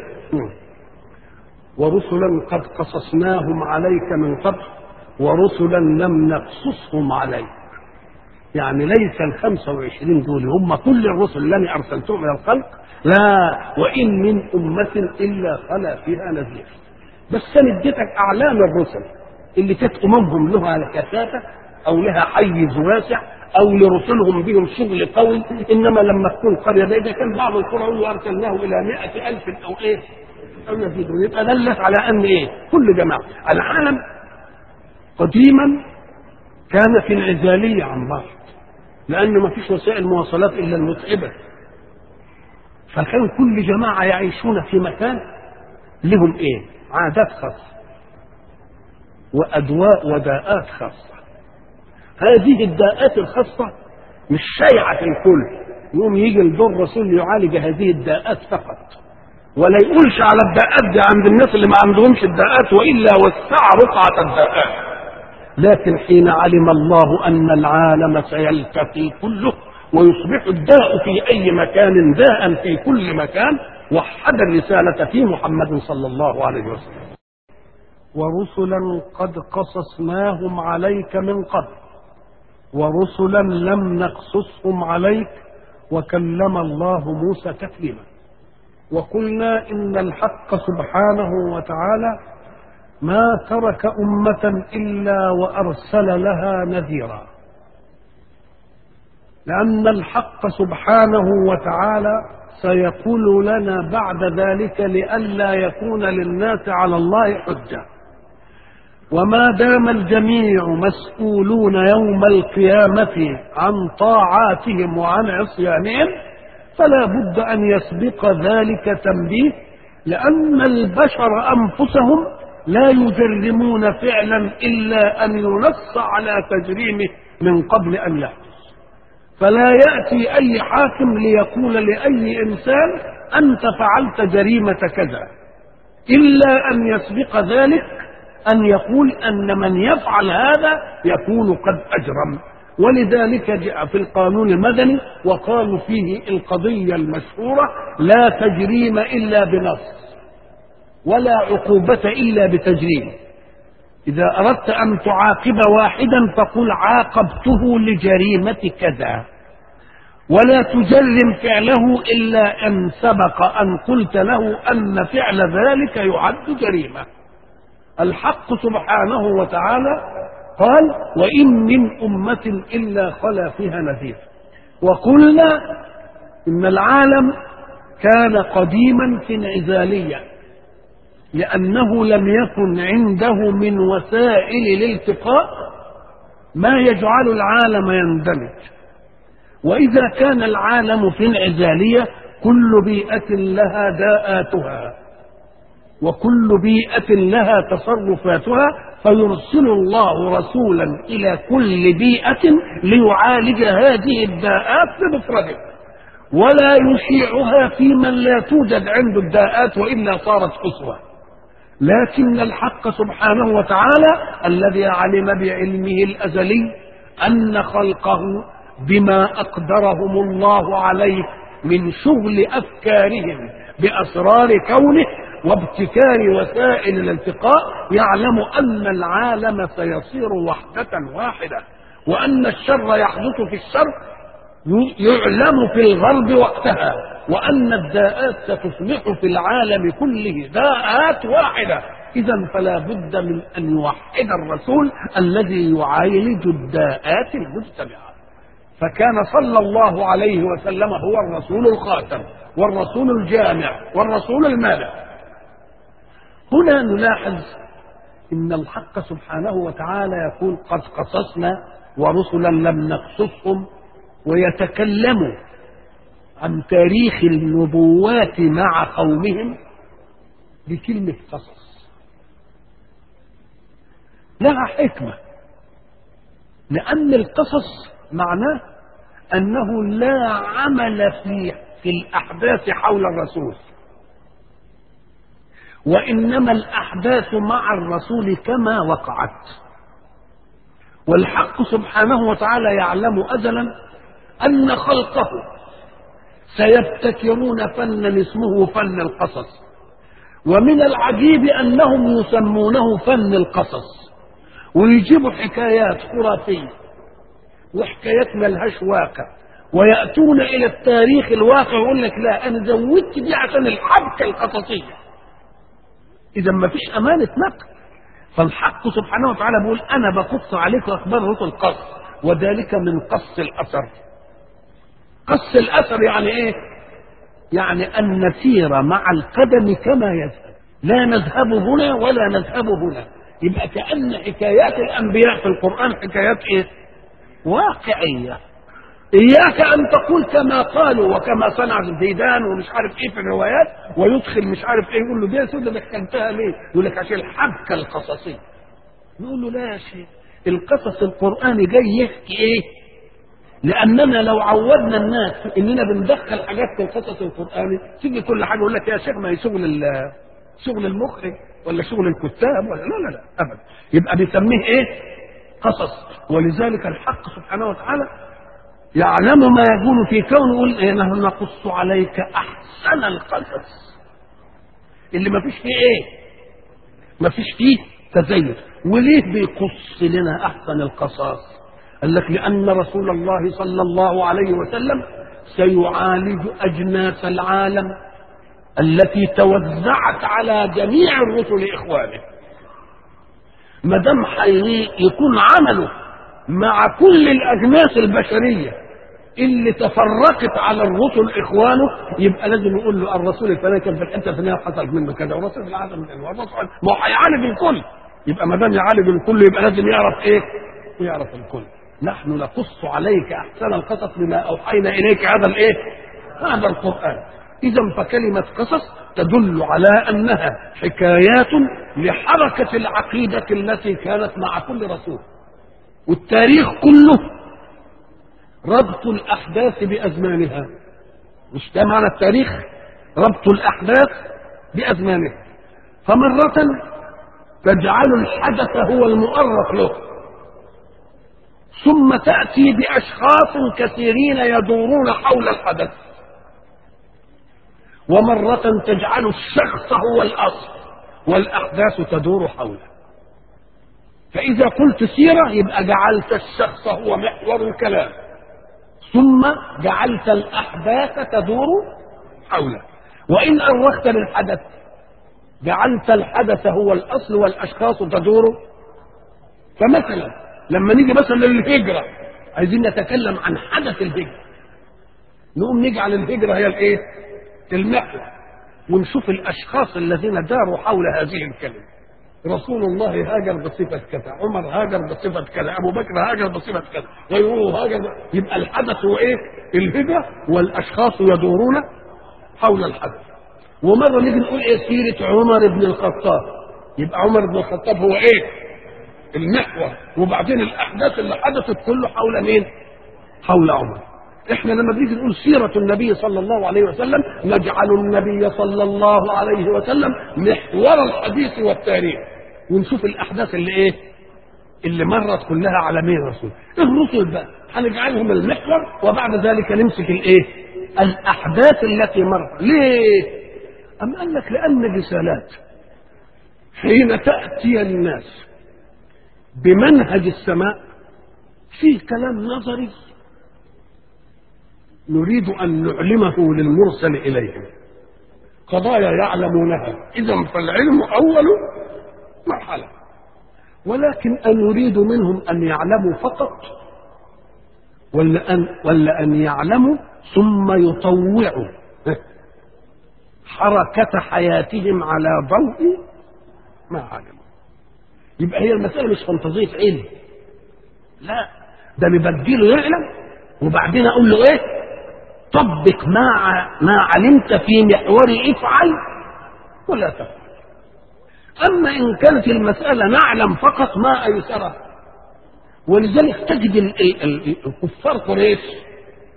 ورسلا قد قصصناهم عليك من قبل ورسلا لم نقصصهم عليك يعني ليس ال 25 دول هم كل الرسل الذين ارسلتهم الى الخلق لا وان من امه الا خلا فيها نذير بس انا اديتك اعلام الرسل اللي كانت اممهم لها كثافه او لها حيز واسع او لرسلهم بهم شغل قوي انما لما تكون قريه زي ده كان بعض القرى يقول ارسلناه الى مئة الف او ايه او يزيدون يبقى دلت على ان ايه كل جماعه العالم قديما كان في انعزاليه عن بعض لأن ما فيش وسائل مواصلات إلا المتعبة فكان كل جماعة يعيشون في مكان لهم إيه عادات خاصة وأدواء وداءات خاصة هذه الداءات الخاصة مش شائعة في الكل يقوم يجي الدور رسول يعالج هذه الداءات فقط ولا يقولش على الداءات دي عند الناس اللي ما عندهمش الداءات وإلا وسع رقعة الداءات لكن حين علم الله أن العالم سيلتقي كله ويصبح الداء في أي مكان داء في كل مكان وحد الرسالة في محمد صلى الله عليه وسلم ورسلا قد قصصناهم عليك من قبل ورسلا لم نقصصهم عليك وكلم الله موسى تكليما وقلنا إن الحق سبحانه وتعالى ما ترك أمة إلا وأرسل لها نذيرا لأن الحق سبحانه وتعالى سيقول لنا بعد ذلك لئلا يكون للناس على الله حجة وما دام الجميع مسؤولون يوم القيامة عن طاعاتهم وعن عصيانهم فلا بد أن يسبق ذلك تنبيه لأن البشر أنفسهم لا يجرمون فعلا الا ان ينص على تجريمه من قبل ان يحدث فلا ياتي اي حاكم ليقول لاي انسان انت فعلت جريمه كذا الا ان يسبق ذلك ان يقول ان من يفعل هذا يكون قد اجرم ولذلك جاء في القانون المدني وقالوا فيه القضيه المشهوره لا تجريم الا بنص ولا عقوبة إلا بتجريم إذا أردت أن تعاقب واحدا فقل عاقبته لجريمة كذا ولا تجرم فعله إلا أن سبق أن قلت له أن فعل ذلك يعد جريمة الحق سبحانه وتعالى قال وإن من أمة إلا خلا فيها نذير وقلنا إن العالم كان قديما في انعزاليه لأنه لم يكن عنده من وسائل الالتقاء ما يجعل العالم يندمج وإذا كان العالم في انعزالية كل بيئة لها داءاتها وكل بيئة لها تصرفاتها فيرسل الله رسولا إلى كل بيئة ليعالج هذه الداءات بمفرده ولا يشيعها في من لا توجد عنده الداءات وإلا صارت أسوة لكن الحق سبحانه وتعالى الذي علم بعلمه الازلي ان خلقه بما اقدرهم الله عليه من شغل افكارهم باسرار كونه وابتكار وسائل الالتقاء يعلم ان العالم سيصير وحده واحده وان الشر يحدث في الشر يعلم في الغرب وقتها وأن الداءات ستصبح في العالم كله داءات واحدة إذا فلا بد من أن يوحد الرسول الذي يعالج الداءات المجتمعة فكان صلى الله عليه وسلم هو الرسول الخاتم والرسول الجامع والرسول المانع هنا نلاحظ إن الحق سبحانه وتعالى يقول قد قصصنا ورسلا لم نقصصهم ويتكلم عن تاريخ النبوات مع قومهم بكلمة قصص لها حكمة لأن القصص معناه أنه لا عمل في في الأحداث حول الرسول وإنما الأحداث مع الرسول كما وقعت والحق سبحانه وتعالى يعلم أزلا أن خلقه سيبتكرون فنا اسمه فن القصص ومن العجيب أنهم يسمونه فن القصص ويجيبوا حكايات خرافية وحكايات ملهاش واقع ويأتون إلى التاريخ الواقع ويقول لك لا أنا زودت دي عشان الحبكة القصصية إذا ما فيش أمانة نقل فالحق سبحانه وتعالى بيقول أنا بقص عليك أخبار رسل قص وذلك من قص الأثر قص الأثر يعني إيه؟ يعني أن نسير مع القدم كما يذهب لا نذهب هنا ولا نذهب هنا يبقى كأن حكايات الأنبياء في القرآن حكايات إيه؟ واقعية إياك أن تقول كما قالوا وكما صنع زيدان ومش عارف إيه في الروايات ويدخل مش عارف إيه يقول له دي يا سيدي دخلتها ليه؟ يقول لك عشان الحبكة القصصية نقول له لا يا شيخ القصص القرآني جاي يحكي إيه؟ لأننا لو عودنا الناس إننا بندخل حاجات في القصص القرآني تيجي كل حاجة يقول لك يا شيخ ما هي شغل شغل المخرج ولا شغل الكتاب ولا لا لا لا أبدا يبقى بيسميه إيه؟ قصص ولذلك الحق سبحانه وتعالى يعلم ما يكون في كون يقول إيه نحن نقص عليك احسن القصص اللي ما فيش فيه ايه ما فيش فيه تزين وليه بيقص لنا احسن القصص قال لك لان رسول الله صلى الله عليه وسلم سيعالج اجناس العالم التي توزعت على جميع الرسل اخوانه ما دام يكون عمله مع كل الاجناس البشريه اللي تفرقت على الرسل اخوانه يبقى لازم يقول له الرسول الفلاني كان في الحته الفلانيه وحصل منه كذا والرسول في العالم من والرسول ما هو هيعالج الكل يبقى ما دام يعالج الكل يبقى لازم يعرف ايه؟ يعرف الكل نحن نقص عليك احسن القصص بما اوحينا اليك هذا الايه؟ هذا القران اذا فكلمه قصص تدل على انها حكايات لحركه العقيده التي كانت مع كل رسول والتاريخ كله ربط الأحداث بأزمانها مش ده معنى التاريخ ربط الأحداث بأزمانها فمرة تجعل الحدث هو المؤرخ له ثم تأتي بأشخاص كثيرين يدورون حول الحدث ومرة تجعل الشخص هو الأصل والأحداث تدور حوله فإذا قلت سيرة يبقى جعلت الشخص هو محور الكلام ثم جعلت الأحداث تدور حوله وإن أرخت للحدث جعلت الحدث هو الأصل والأشخاص تدور فمثلا لما نيجي مثلا للهجرة عايزين نتكلم عن حدث الهجرة نقوم نجعل الهجرة هي الإيه؟ المحور ونشوف الأشخاص الذين داروا حول هذه الكلمة رسول الله هاجر بصفة كذا عمر هاجر بصفة كذا أبو بكر هاجر بصفة كذا غيره هاجر يبقى الحدث هو إيه الهجرة والأشخاص يدورون حول الحدث ومرة نيجي نقول إيه سيرة عمر بن الخطاب يبقى عمر بن الخطاب هو إيه المحور وبعدين الأحداث اللي حدثت كله حول مين حول عمر احنا لما بنيجي نقول سيرة النبي صلى الله عليه وسلم نجعل النبي صلى الله عليه وسلم محور الحديث والتاريخ ونشوف الاحداث اللي ايه اللي مرت كلها على مين الرسول الرسل بقى هنجعلهم المحور وبعد ذلك نمسك الايه الاحداث التي مرت ليه ام قال لك لان الرسالات حين تاتي الناس بمنهج السماء في كلام نظري نريد أن نعلمه للمرسل إليهم قضايا يعلمونها إذا فالعلم أول مرحلة ولكن أن نريد منهم أن يعلموا فقط ولا أن, ولا أن يعلموا ثم يطوعوا حركة حياتهم على ضوء ما علموا يبقى هي المسألة مش فانتازية علم لا ده ببديله يعلم وبعدين أقول له إيه طبق ما ما علمت في محور افعل ولا تفعل اما ان كانت المساله نعلم فقط ما ايسرها ولذلك تجد الكفار قريش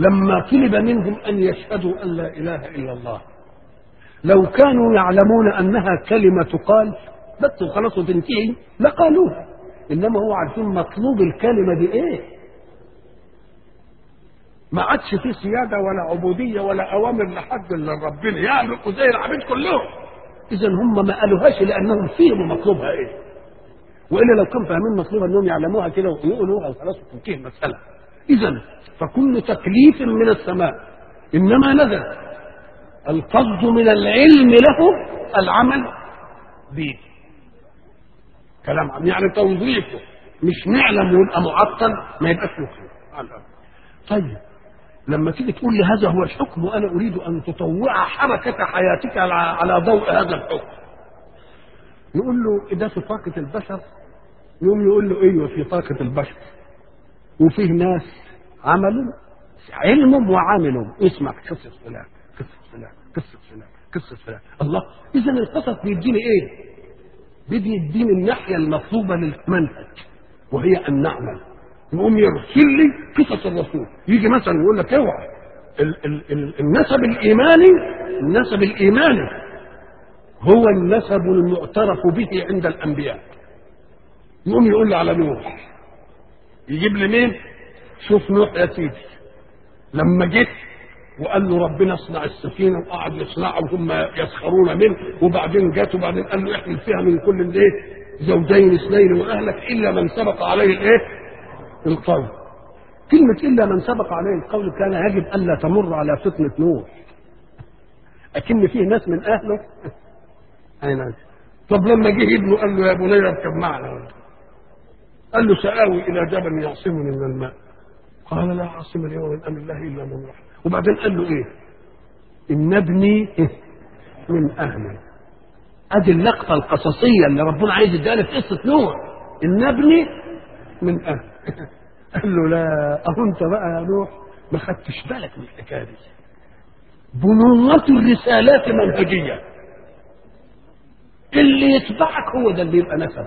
لما طلب منهم أن يشهدوا أن لا إله إلا الله لو كانوا يعلمون أنها كلمة تقال بس خلاص وتنتهي لقالوها إنما هو عارفين مطلوب الكلمة دي إيه ما عادش في سيادة ولا عبودية ولا أوامر لحد إلا ربنا يعملوا زي العبيد كلهم إذا هم ما قالوهاش لأنهم فهموا مطلوبها إيه والا لو كانوا فاهمين مطلوب انهم يعلموها كده ويقولوها وخلاص وتنتهي المساله. اذا فكل تكليف من السماء انما نزل القصد من العلم له العمل به. كلام عام يعني توظيفه مش نعلم ويبقى معطل ما يبقاش مخلوق. طيب لما تيجي تقول لي هذا هو الحكم وانا اريد ان تطوع حركه حياتك على على ضوء هذا الحكم. يقول له ده في طاقه البشر يقوم يقول له ايوه في طاقه البشر وفيه ناس عملوا علم وعملوا اسمع قصه فلان قصه فلان قصه فلان قصه فلان الله اذا القصص بيديني ايه؟ بدي يديني الناحيه المطلوبه للمنهج وهي ان نعمل يقوم يرسل لي قصص الرسول يجي مثلا يقول لك اوعى ال- ال- ال- النسب الايماني النسب الايماني هو النسب المعترف به عند الانبياء يقوم يقول لي على نوح يجيب لي مين شوف نوح يا سيدي لما جه وقال له ربنا اصنع السفينه وقعد يصنعها وهم يسخرون منه وبعدين جت وبعدين قال له احمل فيها من كل الايه زوجين اثنين واهلك الا من سبق عليه الايه القول كلمة إلا من سبق عليه القول كان يجب ألا تمر على فتنة نوح أكن فيه ناس من أهله أي ناس طب لما جه ابنه قال له يا بني اركب معنا قال له سآوي إلى جبل يعصمني من الماء قال لا عاصم اليوم من أمر الله إلا من رحم وبعدين قال له إيه إن ابني من أهلي أدي اللقطة القصصية اللي ربنا عايز يديها في قصة نوح إن ابني من أهلي قال له لا أهو أنت بقى يا نوح ما خدتش بالك من الحكاية دي بنوة الرسالات منهجية اللي يتبعك هو ده اللي يبقى نسب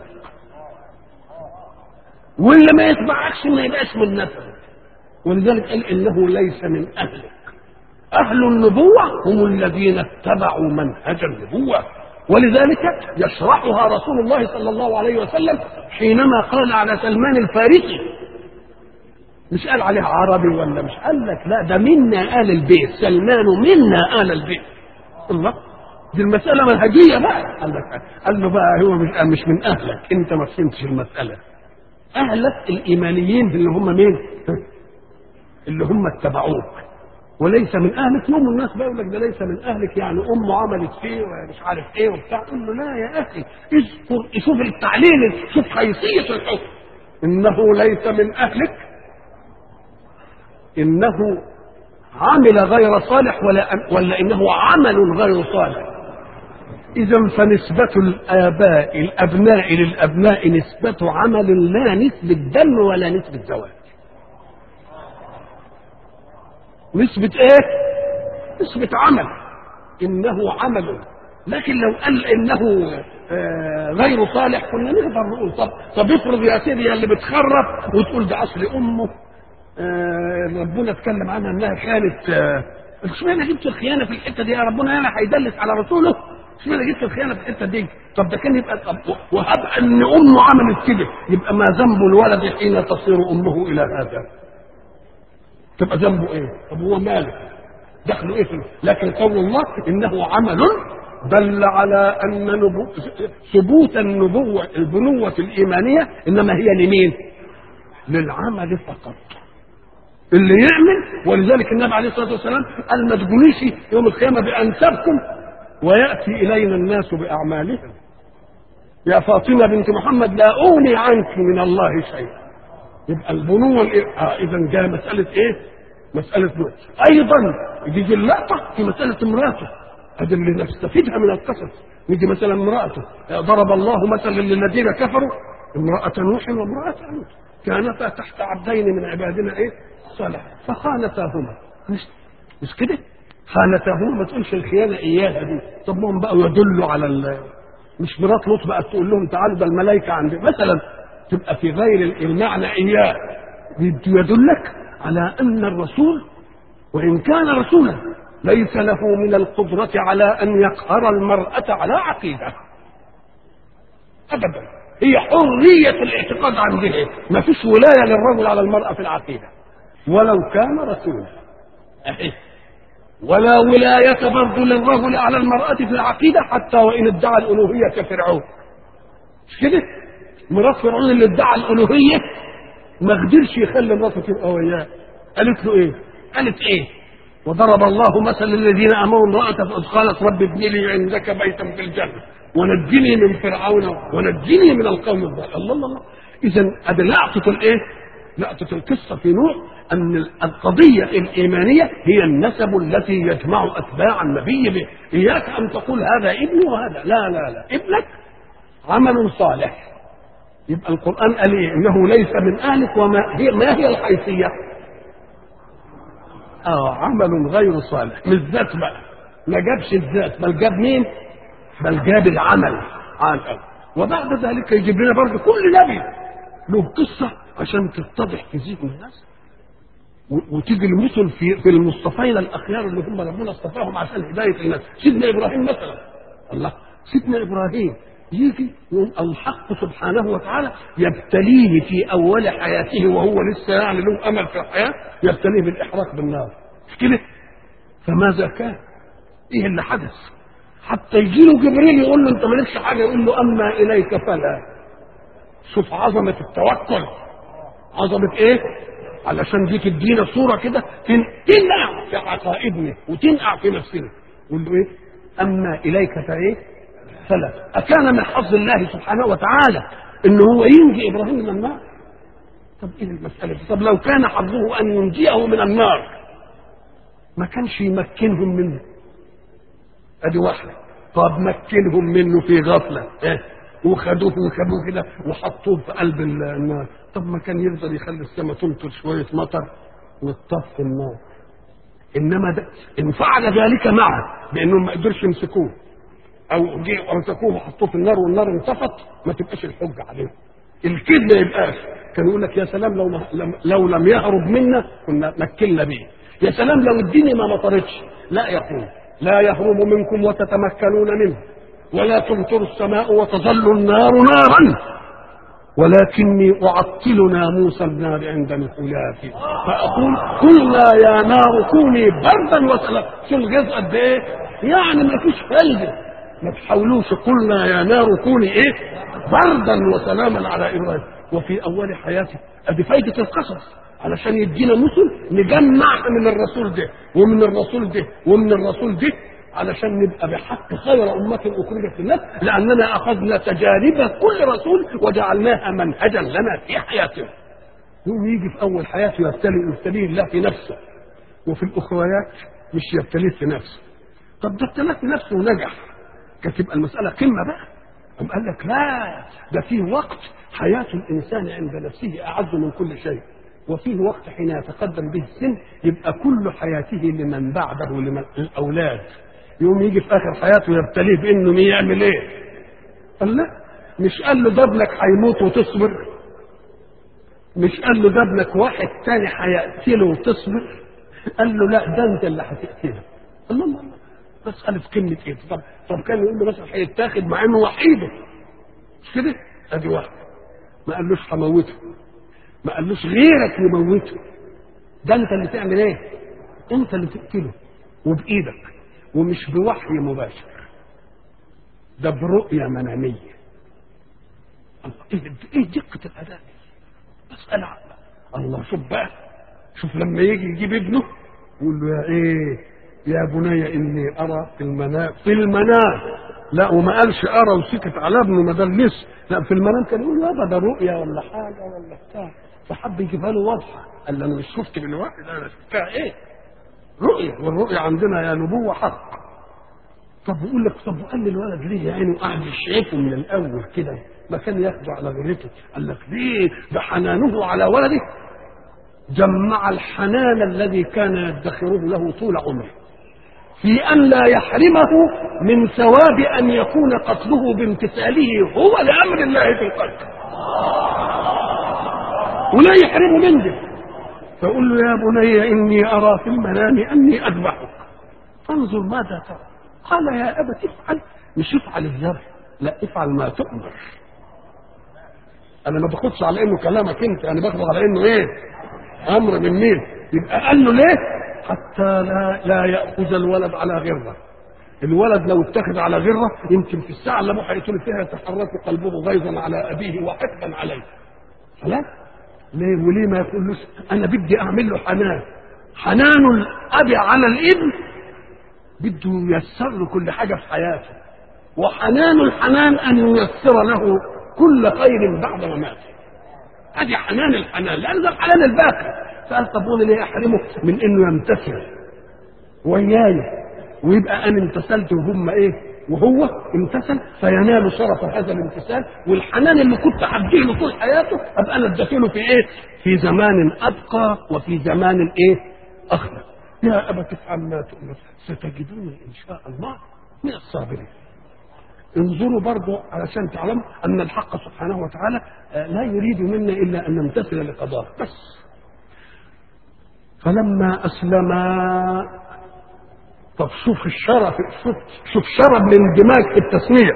واللي ما يتبعكش ما يبقاش من نسب ولذلك قال انه ليس من اهلك اهل النبوه هم الذين اتبعوا منهج النبوه ولذلك يشرحها رسول الله صلى الله عليه وسلم حينما قال على سلمان الفارسي مش قال عليه عربي ولا مش قال لك لا ده منا آل البيت سلمان منا آل البيت الله دي المسألة منهجية بقى قال لك قال له بقى هو مش, مش من أهلك أنت ما فهمتش المسألة أهلك الإيمانيين اللي هم مين؟ اللي هم اتبعوك وليس من أهلك يوم الناس بقى يقول لك ده ليس من أهلك يعني أمه عملت فيه ومش عارف إيه وبتاع تقول له لا يا أخي اذكر شوف التعليل شوف حيثية الحكم إنه ليس من أهلك إنه عمل غير صالح ولا ولا إنه عمل غير صالح إذا فنسبة الآباء الأبناء للأبناء نسبة عمل لا نسبة دم ولا نسبة زواج. نسبة إيه؟ نسبة عمل. إنه عمل لكن لو قال إنه آه غير صالح كنا نقدر نقول طب طب افرض يا سيدي يا اللي بتخرب وتقول ده أصل أمه آه ربنا اتكلم عنها إنها كانت آه اشمعنى جبت الخيانة في الحتة دي يا ربنا أنا هيدلس على رسوله اشمعنى جبت الخيانه في الحته دي؟ طب ده كان يبقى طب وهب ان امه عملت كده يبقى ما ذنب الولد حين تصير امه الى هذا؟ تبقى ذنبه ايه؟ طب هو ماله؟ دخله ايه فيه؟ لكن قول الله انه عمل دل على ان نبو... ثبوت النبوه البنوه الايمانيه انما هي لمين؟ للعمل فقط. اللي يعمل ولذلك النبي عليه الصلاه والسلام قال ما تقوليش يوم القيامه بانسابكم ويأتي إلينا الناس بأعمالهم يا فاطمة بنت محمد لا أغني عنك من الله شيئا يبقى البنوة آه إذا جاء مسألة إيه؟ مسألة نوع أيضا يجي اللقطة في مسألة امرأته هذا اللي نستفيدها من القصص يجي مثلا امرأته ضرب الله مثلا للذين كفروا امرأة نوح وامرأة لوط كانتا تحت عبدين من عبادنا إيه؟ صالح فخانتاهما مش مش كده؟ خانتهما ما تقولش الخيانه اياها دي طب ما هم بقوا يدلوا على ال... مش مرات لوط بقى تقول لهم تعالوا ده الملائكه عندي مثلا تبقى في غير المعنى اياه يدلك على ان الرسول وإن كان رسولا ليس له من القدرة على أن يقهر المرأة على عقيدة أبدا هي حرية الاعتقاد عندها ما فيش ولاية للرجل على المرأة في العقيدة ولو كان رسولا أهي. ولا ولاية برضه للرجل على المرأة في العقيدة حتى وإن ادعى الألوهية كفرعون مش كده؟ مرات فرعون اللي ادعى الألوهية ما قدرش يخلي مراته تبقى وياه قالت له إيه؟ قالت إيه؟ وضرب الله مثل الذين امروا امرأة فإذ قالت رب ابن لي عندك بيتا في الجنة ونجني من فرعون ونجني من القوم الظالمين الله الله الله إذا أدي لقطة الإيه؟ لقطة القصة في نوح أن القضية الإيمانية هي النسب التي يجمع أتباع النبي به إياك أن تقول هذا ابني وهذا لا لا لا ابنك عمل صالح يبقى القرآن قال إيه؟ إنه ليس من أهلك وما هي ما هي الحيثية؟ اه عمل غير صالح مش ذات بقى ما جابش الذات بل جاب مين بل جاب العمل على الأرض وبعد ذلك يجيب لنا برضه كل نبي له قصة عشان تتضح في ذهن الناس و- وتيجي المثل في في المصطفين الأخيار اللي هم ربنا اصطفاهم عشان هداية الناس سيدنا إبراهيم مثلا الله سيدنا إبراهيم يجي يقول الحق سبحانه وتعالى يبتليه في اول حياته وهو لسه يعني له امل في الحياه يبتليه بالاحراق بالنار مش كده؟ فماذا كان؟ ايه اللي حدث؟ حتى يجي له جبريل يقول له انت مالكش حاجه يقول له اما اليك فلا شوف عظمه التوكل عظمه ايه؟ علشان دي تدينا صوره كده تن- تنقع في عقائدنا وتنقع في نفسنا يقول له ايه؟ اما اليك فايه؟ فلا أكان من حظ الله سبحانه وتعالى إن هو ينجي إبراهيم من النار طب إيه المسألة دي؟ طب لو كان حظه أن ينجيه من النار ما كانش يمكنهم منه أدي واحدة طب مكنهم منه في غفلة إيه؟ وخدوه وخدوه كده وحطوه في قلب النار طب ما كان يفضل يخلي السماء تمطر شوية مطر وتطفي النار انما ده ان فعل ذلك معه بانهم ما قدرش يمسكوه او جه امسكوه وحطوه في النار والنار انطفت ما تبقاش الحجه عليهم الكذب ما يبقاش كان يقول لك يا سلام لو ما لم لو لم يهرب منا كنا مكنا به يا سلام لو الدنيا ما مطرتش لا يقول لا يهرب منكم وتتمكنون منه ولا تمطر السماء وتظل النار نارا ولكني أعطل ناموس النار عند نحولها فأقول قلنا يا نار كوني بردا وسلاما شو الجزء قد إيه؟ يعني ما فيش فايدة ما تحاولوش قلنا يا نار كوني إيه؟ بردا وسلاما على إبراهيم وفي أول حياته أدي فايدة القصص علشان يدينا مثل نجمعها من الرسول ده ومن الرسول ده ومن الرسول ده علشان نبقى بحق خير أمة أخرجت للناس لأننا أخذنا تجارب كل رسول وجعلناها منهجا لنا في حياتنا يوم يجي في أول حياته يبتلي يبتليه الله في نفسه وفي الأخريات مش يبتليه في نفسه طب ده ابتلاه في نفسه ونجح كانت تبقى المسألة قمة بقى أم قال لك لا ده فيه وقت حياة الإنسان عند نفسه أعز من كل شيء وفيه وقت حين يتقدم به السن يبقى كل حياته لمن بعده لمن الأولاد يوم يجي في اخر حياته يبتليه بانه يعمل ايه قال لا مش قال له ده ابنك هيموت وتصبر مش قال له ده ابنك واحد تاني هيقتله وتصبر قال له لا ده انت اللي هتقتله الله الله الله مسألة كلمة ايه طب طب كان يقول له مثلا هيتاخد مع انه وحيده مش كده ادي واحد ما قالوش هموته ما قالوش غيرك يموته ده انت اللي تعمل ايه انت اللي تقتله وبايدك ومش بوحي مباشر ده برؤية منامية ايه ايه دقة الأداء مسألة الله شوف بقى شوف لما يجي يجيب ابنه يقول له يا ايه يا بني اني ارى في المنام في المنام لا وما قالش ارى وسكت على ابنه ما دلس لا في المنام كان يقول يابا ده رؤيا ولا حاجه ولا بتاع فحب يجيبها له واضحه قال له انا مش شفت بالوحي ده انا شفتها ايه رؤية والرؤية عندنا يا نبوة حق طب يقول لك طب قال لي الولد ليه يا عيني قاعد شايفه من الاول كده ما كان ياخده على غيرته قال لك ليه ده حنانه على ولده جمع الحنان الذي كان يدخره له طول عمره في ان لا يحرمه من ثواب ان يكون قتله بامتثاله هو لامر الله في القتل ولا يحرمه من ده فقل له يا بني إني أرى في المنام أني أذبحك فانظر ماذا ترى قال يا أبت افعل مش افعل الذبح لا افعل ما تؤمر انا ما باخدش على انه كلامك انت انا باخد على انه ايه امر من مين يبقى قال له ليه حتى لا لا ياخذ الولد على غره الولد لو اتخذ على غره يمكن في الساعه اللي ابوه هيقتل فيها يتحرك قلبه غيظا على ابيه وحقدا عليه خلاص ليه وليه ما يقولوش انا بدي اعمل له حنان حنان الاب على الابن بده ييسر له كل حاجه في حياته وحنان الحنان ان ييسر له كل خير بعد مماته ادي حنان الحنان لان ده الحنان الباقي سال طب وانا ليه احرمه من انه يمتثل وياي ويبقى انا امتثلت وهم ايه وهو امتثل فينال شرف هذا الامتثال والحنان اللي كنت هديه له طول حياته ابقى انا اديته في ايه؟ في زمان ابقى وفي زمان ايه؟ اخلى. يا ابت افعل ما تؤمر ستجدوني ان شاء الله من الصابرين. انظروا برضه علشان تعلموا ان الحق سبحانه وتعالى لا يريد منا الا ان نمتثل لقضاه بس. فلما اسلما طب شوف الشرف شوف شوف شرف الاندماج في التصنيع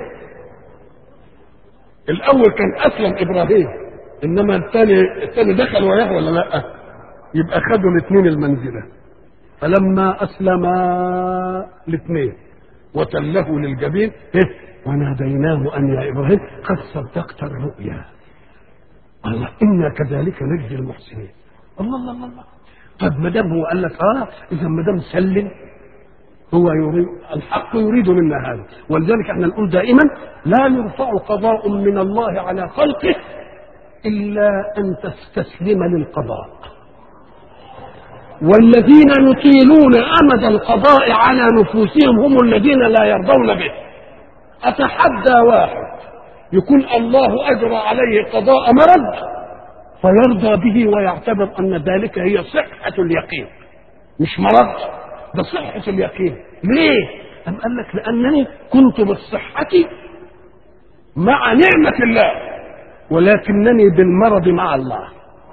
الاول كان اسلم ابراهيم انما الثاني الثاني دخل وياه ولا لا يبقى خدوا الاثنين المنزله فلما اسلما الاثنين وتله للجبين إيه؟ وناديناه ان يا ابراهيم قد صدقت الرؤيا الله انا كذلك نجزي المحسنين الله الله الله, الله. طب ما دام هو قال لك اه اذا ما دام سلم هو يريد الحق يريد منا هذا ولذلك احنا نقول دائما لا يرفع قضاء من الله على خلقه الا ان تستسلم للقضاء والذين يطيلون امد القضاء على نفوسهم هم الذين لا يرضون به اتحدى واحد يكون الله اجرى عليه قضاء مرض فيرضى به ويعتبر ان ذلك هي صحه اليقين مش مرض ده صحة اليقين ليه؟ أم قال لك لأنني كنت بالصحة مع نعمة الله ولكنني بالمرض مع الله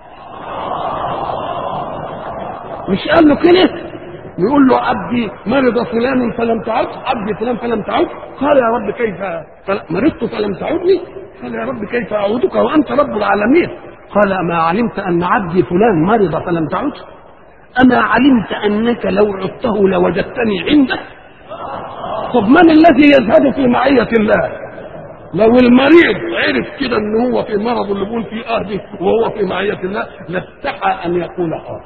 مش قال له كده يقول له عبدي مرض فلان فلم تعد عبدي فلان فلم تعد قال يا رب كيف مرضت فلم تعدني قال يا رب كيف أعودك وأنت رب العالمين قال أما علمت أن عبدي فلان مرض فلم تعد أما علمت أنك لو عدته لوجدتني عندك طب من الذي يزهد في معية الله لو المريض عرف كده ان هو في مرض اللي بيقول فيه اهدي وهو في معية الله لاستحى ان يقول اه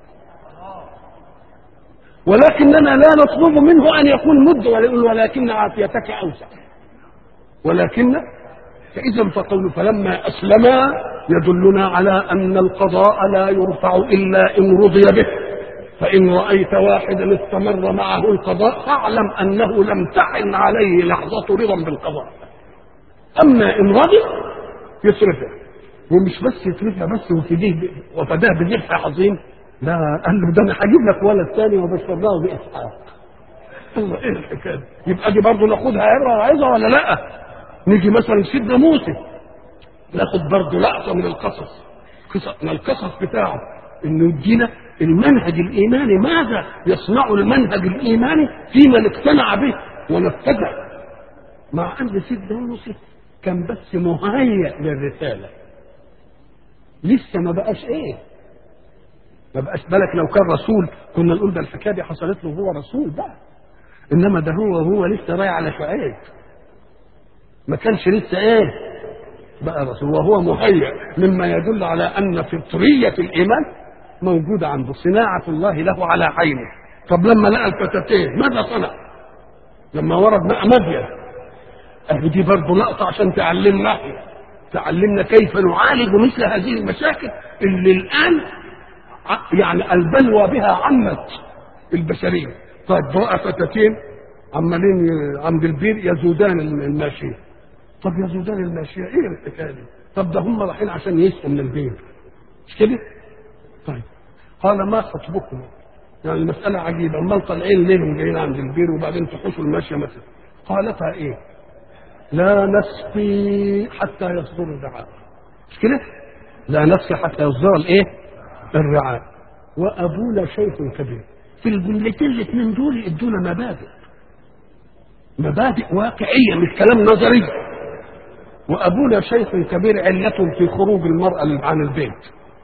ولكننا لا نطلب منه ان يكون مد ولكن عافيتك اوسع ولكن فاذا فقول فلما اسلما يدلنا على ان القضاء لا يرفع الا ان رضي به فان رايت واحدا استمر معه القضاء فاعلم انه لم تحن عليه لحظه رضا بالقضاء اما ان رضي يصرفها ومش بس يصرفها بس وفديه وفداه بذبح عظيم لا قال له ده انا هجيب لك ولد ثاني وبشرناه باسحاق الله ايه الحكايه يبقى دي برضه ناخدها عبره وعظه ولا لا نيجي مثلا سيدنا موسى ناخد برضه لقطه من القصص قصص من القصص بتاعه انه يدينا المنهج الايماني ماذا يصنع المنهج الايماني في من اقتنع به ونفذه مع ان سيدنا موسى كان بس مهيأ للرساله لسه ما بقاش ايه ما بقاش بالك لو كان رسول كنا نقول ده الحكايه دي حصلت له هو رسول بقى انما ده هو هو لسه رايح على شعيب ما كانش لسه ايه بقى رسول وهو مهيأ مما يدل على ان فطريه الايمان موجوده عنده صناعه الله له على عينه طب لما لقى الفتاتين ماذا صنع؟ لما ورد ماء مدين اهي دي برضه لقطه عشان تعلمنا تعلمنا كيف نعالج مثل هذه المشاكل اللي الان يعني البلوى بها عمت البشريه طيب رأى فتاتين عمالين عند البير يزودان الماشيه طب يزودان الماشيه ايه الحكايه دي؟ طب ده هم رايحين عشان يسقوا من البير مش كده؟ طيب قال ما خطبكم؟ يعني المسألة عجيبة أمال طالعين ليه وجايين عند البير وبعدين تحوشوا الماشية مثلا قالتها إيه؟ لا نسقي حتى يصدر الرعاء مش كده؟ لا نسقي حتى يصدر الإيه؟ الرعاء وابونا شيخ كبير في الجملتين الاثنين دول ادونا مبادئ مبادئ واقعيه مش كلام نظري وابونا شيخ كبير عله في خروج المراه عن البيت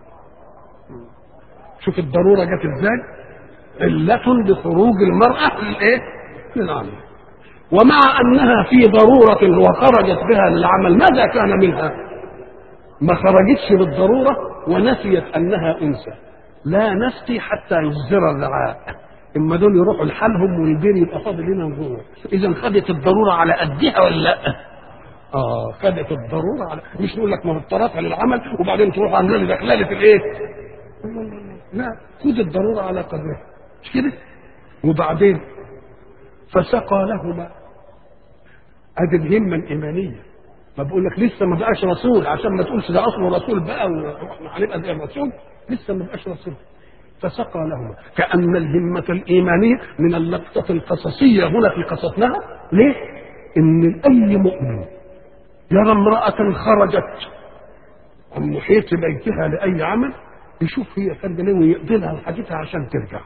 شوف الضروره جت ازاي علة لخروج المرأة للايه؟ للعمل ومع انها في ضرورة وخرجت بها للعمل ماذا كان منها؟ ما خرجتش بالضرورة ونسيت انها انثى لا نسقي حتى يصدر الرعاء اما دول يروحوا لحالهم والبير يبقى فاضل لنا جوه اذا خدت الضروره على قدها ولا لا؟ اه خدت الضروره على مش نقول لك ما اضطرتها للعمل وبعدين تروح عامله لي دخلاله الايه؟ لا خد الضروره على قدرها مش كده؟ وبعدين فسقى لهما ادي الهمه الايمانيه ما بقول لك لسه ما بقاش رسول عشان ما تقولش ده اصله رسول بقى واحنا هنبقى زي الرسول لسه ما بقاش رسول فسقى لهما كأن الهمة الإيمانية من اللقطة القصصية هنا في قصصناها ليه؟ إن أي مؤمن يرى امرأة خرجت عن محيط بيتها لأي عمل يشوف هي خارجة ليه ويقضي لها حاجتها عشان ترجع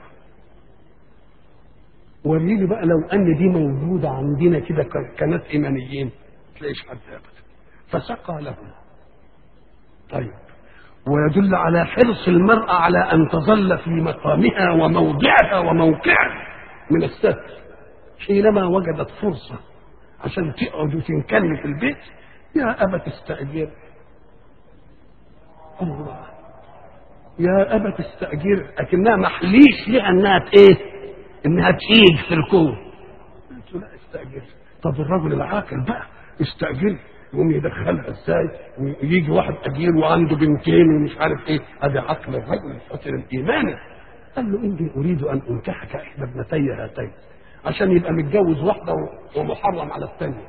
وريني بقى لو أن دي موجودة عندنا كده كانت إيمانيين تلاقيش حد أبدا فسقى لهما طيب ويدل على حرص المرأة على أن تظل في مقامها وموضعها وموقعها من الستر حينما وجدت فرصة عشان تقعد وتنكن في البيت يا أبا تستأجر الله يا أبا تستأجر لكنها محليش لها أنها إيه؟ إنها تيج في الكون قلت لا استأجر طب الرجل العاقل بقى استأجر يقوم يدخلها ازاي ويجي واحد اجير وعنده بنتين ومش عارف ايه ادي عقل الرجل الفطر الايماني قال له اني اريد ان انكحك احدى ابنتي هاتين عشان يبقى متجوز واحده ومحرم على الثانيه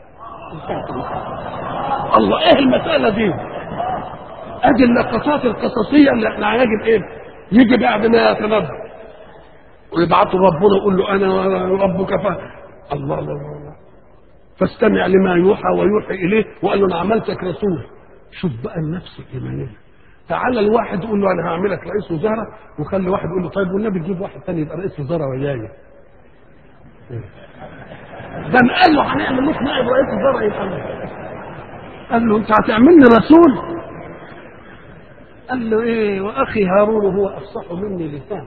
الله ايه المساله دي ادي اللقطات القصصيه اللي احنا يجب ايه يجي بعد ما يتنبأ ويبعثه ربنا يقول له انا ربك ف الله الله الله فاستمع لما يوحى ويوحي اليه وقال له انا عملتك رسول شوف بقى النفس الايمانيه تعالى الواحد يقول له انا هعملك رئيس وزراء وخلي واحد يقول له طيب والنبي تجيب واحد ثاني يبقى رئيس وزراء وياي ده قال له هنعمل لك نائب رئيس وزراء يبقى قال له انت هتعملني رسول قال له ايه واخي هارون هو افصح مني لسانا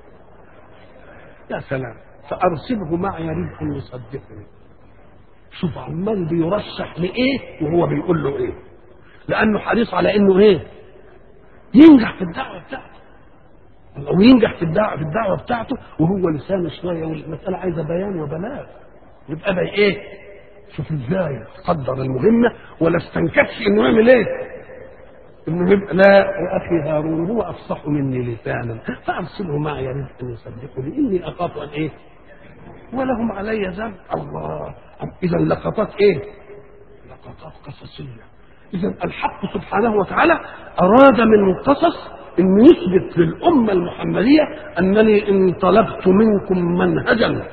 يا سلام فارسله معي يريد ان يصدقني شوف عمال بيرشح لايه وهو بيقول له ايه لانه حريص على انه ايه ينجح في الدعوه بتاعته او ينجح في الدعوه في الدعوه بتاعته وهو لسانه شويه والمساله عايزه بيان وبلاغ يبقى ده ايه شوف ازاي قدر المهمه ولا استنكفش انه يعمل ايه انه يبقى لا يا اخي هارون هو افصح مني لسانا فارسله معي يريد ان يصدقني اني اخاف ان ايه ولهم علي ذنب الله اذا لقطات ايه لقطات قصصيه اذا الحق سبحانه وتعالى اراد من القصص ان يثبت للامه المحمديه انني ان طلبت منكم منهجا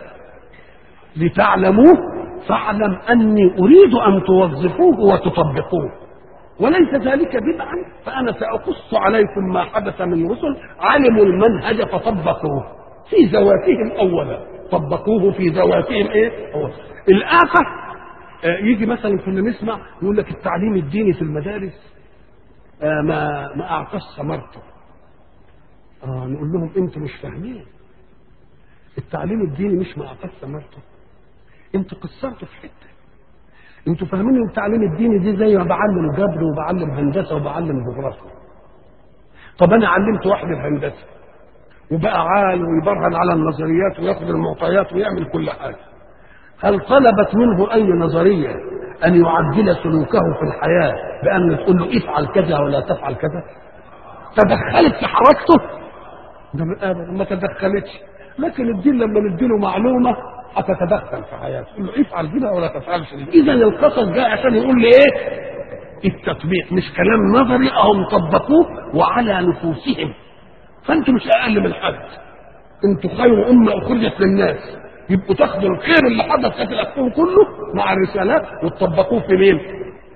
لتعلموه فاعلم اني اريد ان توظفوه وتطبقوه وليس ذلك بدعا فانا ساقص عليكم ما حدث من رسل علموا المنهج فطبقوه في ذواتهم اولا طبقوه في ذواتهم ايه أولا. الآفة آه يجي مثلا كنا نسمع يقول لك التعليم الديني في المدارس آه ما ما اعطاش ثمرته آه نقول لهم انتوا مش فاهمين التعليم الديني مش ما اعطاش ثمرته انتوا قصرتوا في حته انتوا فاهمين ان التعليم الديني دي زي ما بعلم جبر وبعلم هندسه وبعلم جغرافيا طب انا علمت واحد الهندسه وبقى عال ويبرهن على النظريات وياخذ المعطيات ويعمل كل حاجه هل طلبت منه اي نظريه ان يعدل سلوكه في الحياه بان تقول له افعل كذا ولا تفعل كذا تدخلت في حركته ده ابدا ما تدخلتش لكن الدين لما نديله معلومه هتتدخل في حياته تقول له افعل كده ولا تفعلش اذا القصص جاء عشان يقول لي ايه التطبيق مش كلام نظري اهم طبقوه وعلى نفوسهم فانتم مش اقل من حد انتوا خير امه اخرجت للناس يبقوا تاخدوا الخير اللي حدث في الكون كله مع الرسالات وتطبقوه في مين؟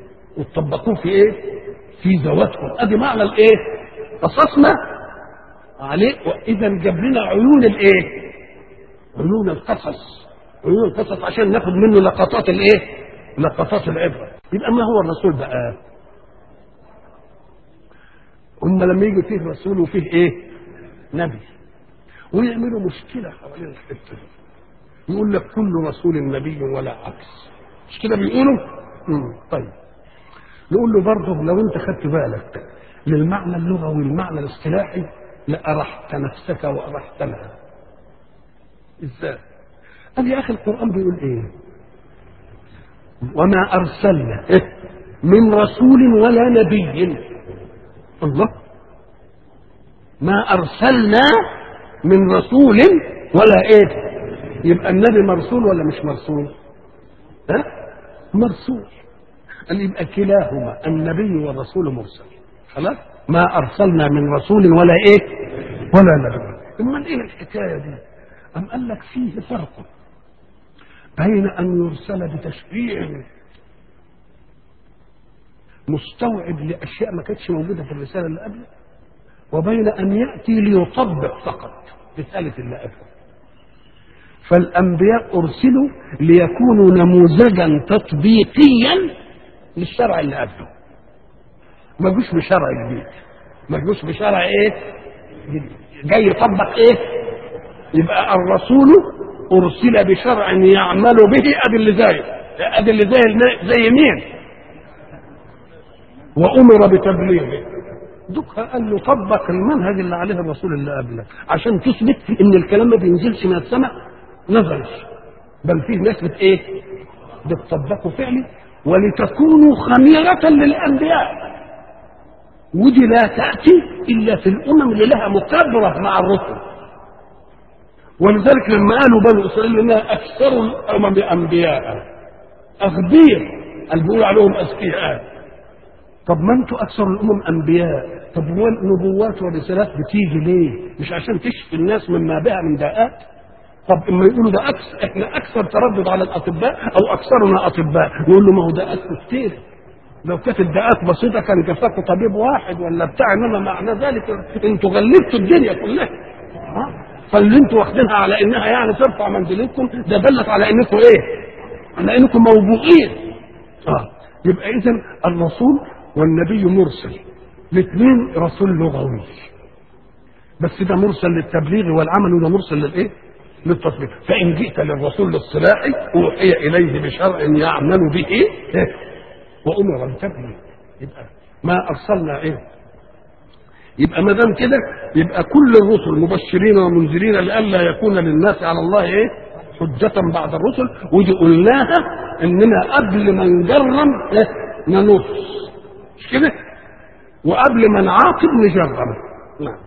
وتطبقوه في ايه؟ في ذواتكم ادي معنى الايه؟ قصصنا عليه واذا جاب لنا عيون الايه عيون القصص عيون القصص عشان ناخد منه لقطات الايه لقطات العبره يبقى ما هو الرسول بقى هم لما يجي فيه رسول وفيه ايه نبي ويعملوا مشكله حوالين الحته دي يقول لك كل رسول نبي ولا عكس مش كده بيقولوا مم. طيب نقول له برضه لو انت خدت بالك للمعنى اللغوي والمعنى الاصطلاحي لأرحت نفسك وأرحت لها ازاي قال يا اخي القرآن بيقول ايه وما أرسلنا إيه؟ من رسول ولا نبي الله ما أرسلنا من رسول ولا ايه يبقى النبي مرسول ولا مش مرسول ها مرسول قال يبقى كلاهما النبي والرسول مرسل خلاص ما ارسلنا من رسول ولا ايه ولا نبي امال ايه الحكايه دي ام قال لك فيه فرق بين ان يرسل بتشريع مستوعب لاشياء ما كانتش موجوده في الرساله اللي قبله وبين ان ياتي ليطبق فقط رساله اللي قبله فالانبياء ارسلوا ليكونوا نموذجا تطبيقيا للشرع اللي قبله ما جوش بشرع جديد ما جوش بشرع ايه جديد جاي يطبق ايه يبقى الرسول ارسل بشرع يعمل به ادي اللي زي ادي اللي زي زي مين وامر بتبليغه دوك قال له طبق المنهج اللي عليه الرسول اللي قبلك عشان تثبت ان الكلام ما بينزلش من السماء نزلش بل فيه ناس بت ايه بتطبقه فعلي ولتكونوا خميرة للأنبياء ودي لا تأتي إلا في الأمم اللي لها مكابرة مع الرسل ولذلك لما قالوا بنو إسرائيل إنها أكثر الأمم أنبياء أغبياء اللي بيقول عليهم أذكياء طب ما أنتوا أكثر الأمم أنبياء طب هو النبوات والرسالات بتيجي ليه؟ مش عشان تشفي الناس مما بها من داءات طب اما يقولوا ده اكثر احنا اكثر تردد على الاطباء او اكثرنا اطباء نقول له ما هو داءات كتير لو كانت الداءات بسيطه كان كفاكوا طبيب واحد ولا بتاع انما معنى ذلك انتوا غلبتوا الدنيا كلها ها فاللي انتوا واخدينها على انها يعني ترفع منزلتكم ده دلت على انكم ايه؟ على انكم موبوئين اه يبقى اذا الرسول والنبي مرسل الاثنين رسول لغوي بس ده مرسل للتبليغ والعمل وده مرسل للايه؟ للتصديق فإن جئت للرسول الاصطلاحي أوحي إليه بشرع يعمل به إيه؟ وأمر بتبليغ يبقى ما أرسلنا إيه يبقى ما دام كده يبقى كل الرسل مبشرين ومنذرين لئلا يكون للناس على الله ايه حجة بعد الرسل ودي قلناها اننا قبل ما نجرم إيه؟ ننص مش كده وقبل ما نعاقب نجرم نعم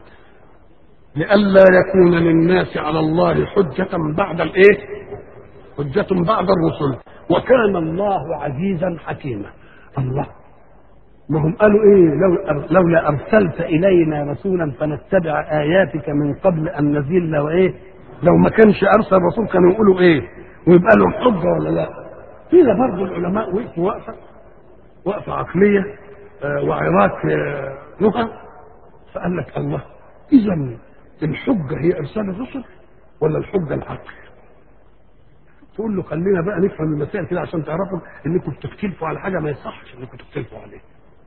لئلا يكون للناس على الله حجة بعد الايه؟ حجة بعد الرسل وكان الله عزيزا حكيما الله ما هم قالوا ايه لو لولا ارسلت الينا رسولا فنتبع اياتك من قبل ان نزل وايه لو ما كانش ارسل رسول كانوا يقولوا ايه ويبقى لهم حجه ولا لا هنا برضه العلماء وقفوا وقفه وقفه عقليه آه وعراك آه نهى فقال لك الله اذا الحجه هي ارسال الرسل ولا الحجه العقل تقول له خلينا بقى نفهم المسائل كده عشان تعرفوا انكم بتختلفوا على حاجه ما يصحش انكم تختلفوا عليها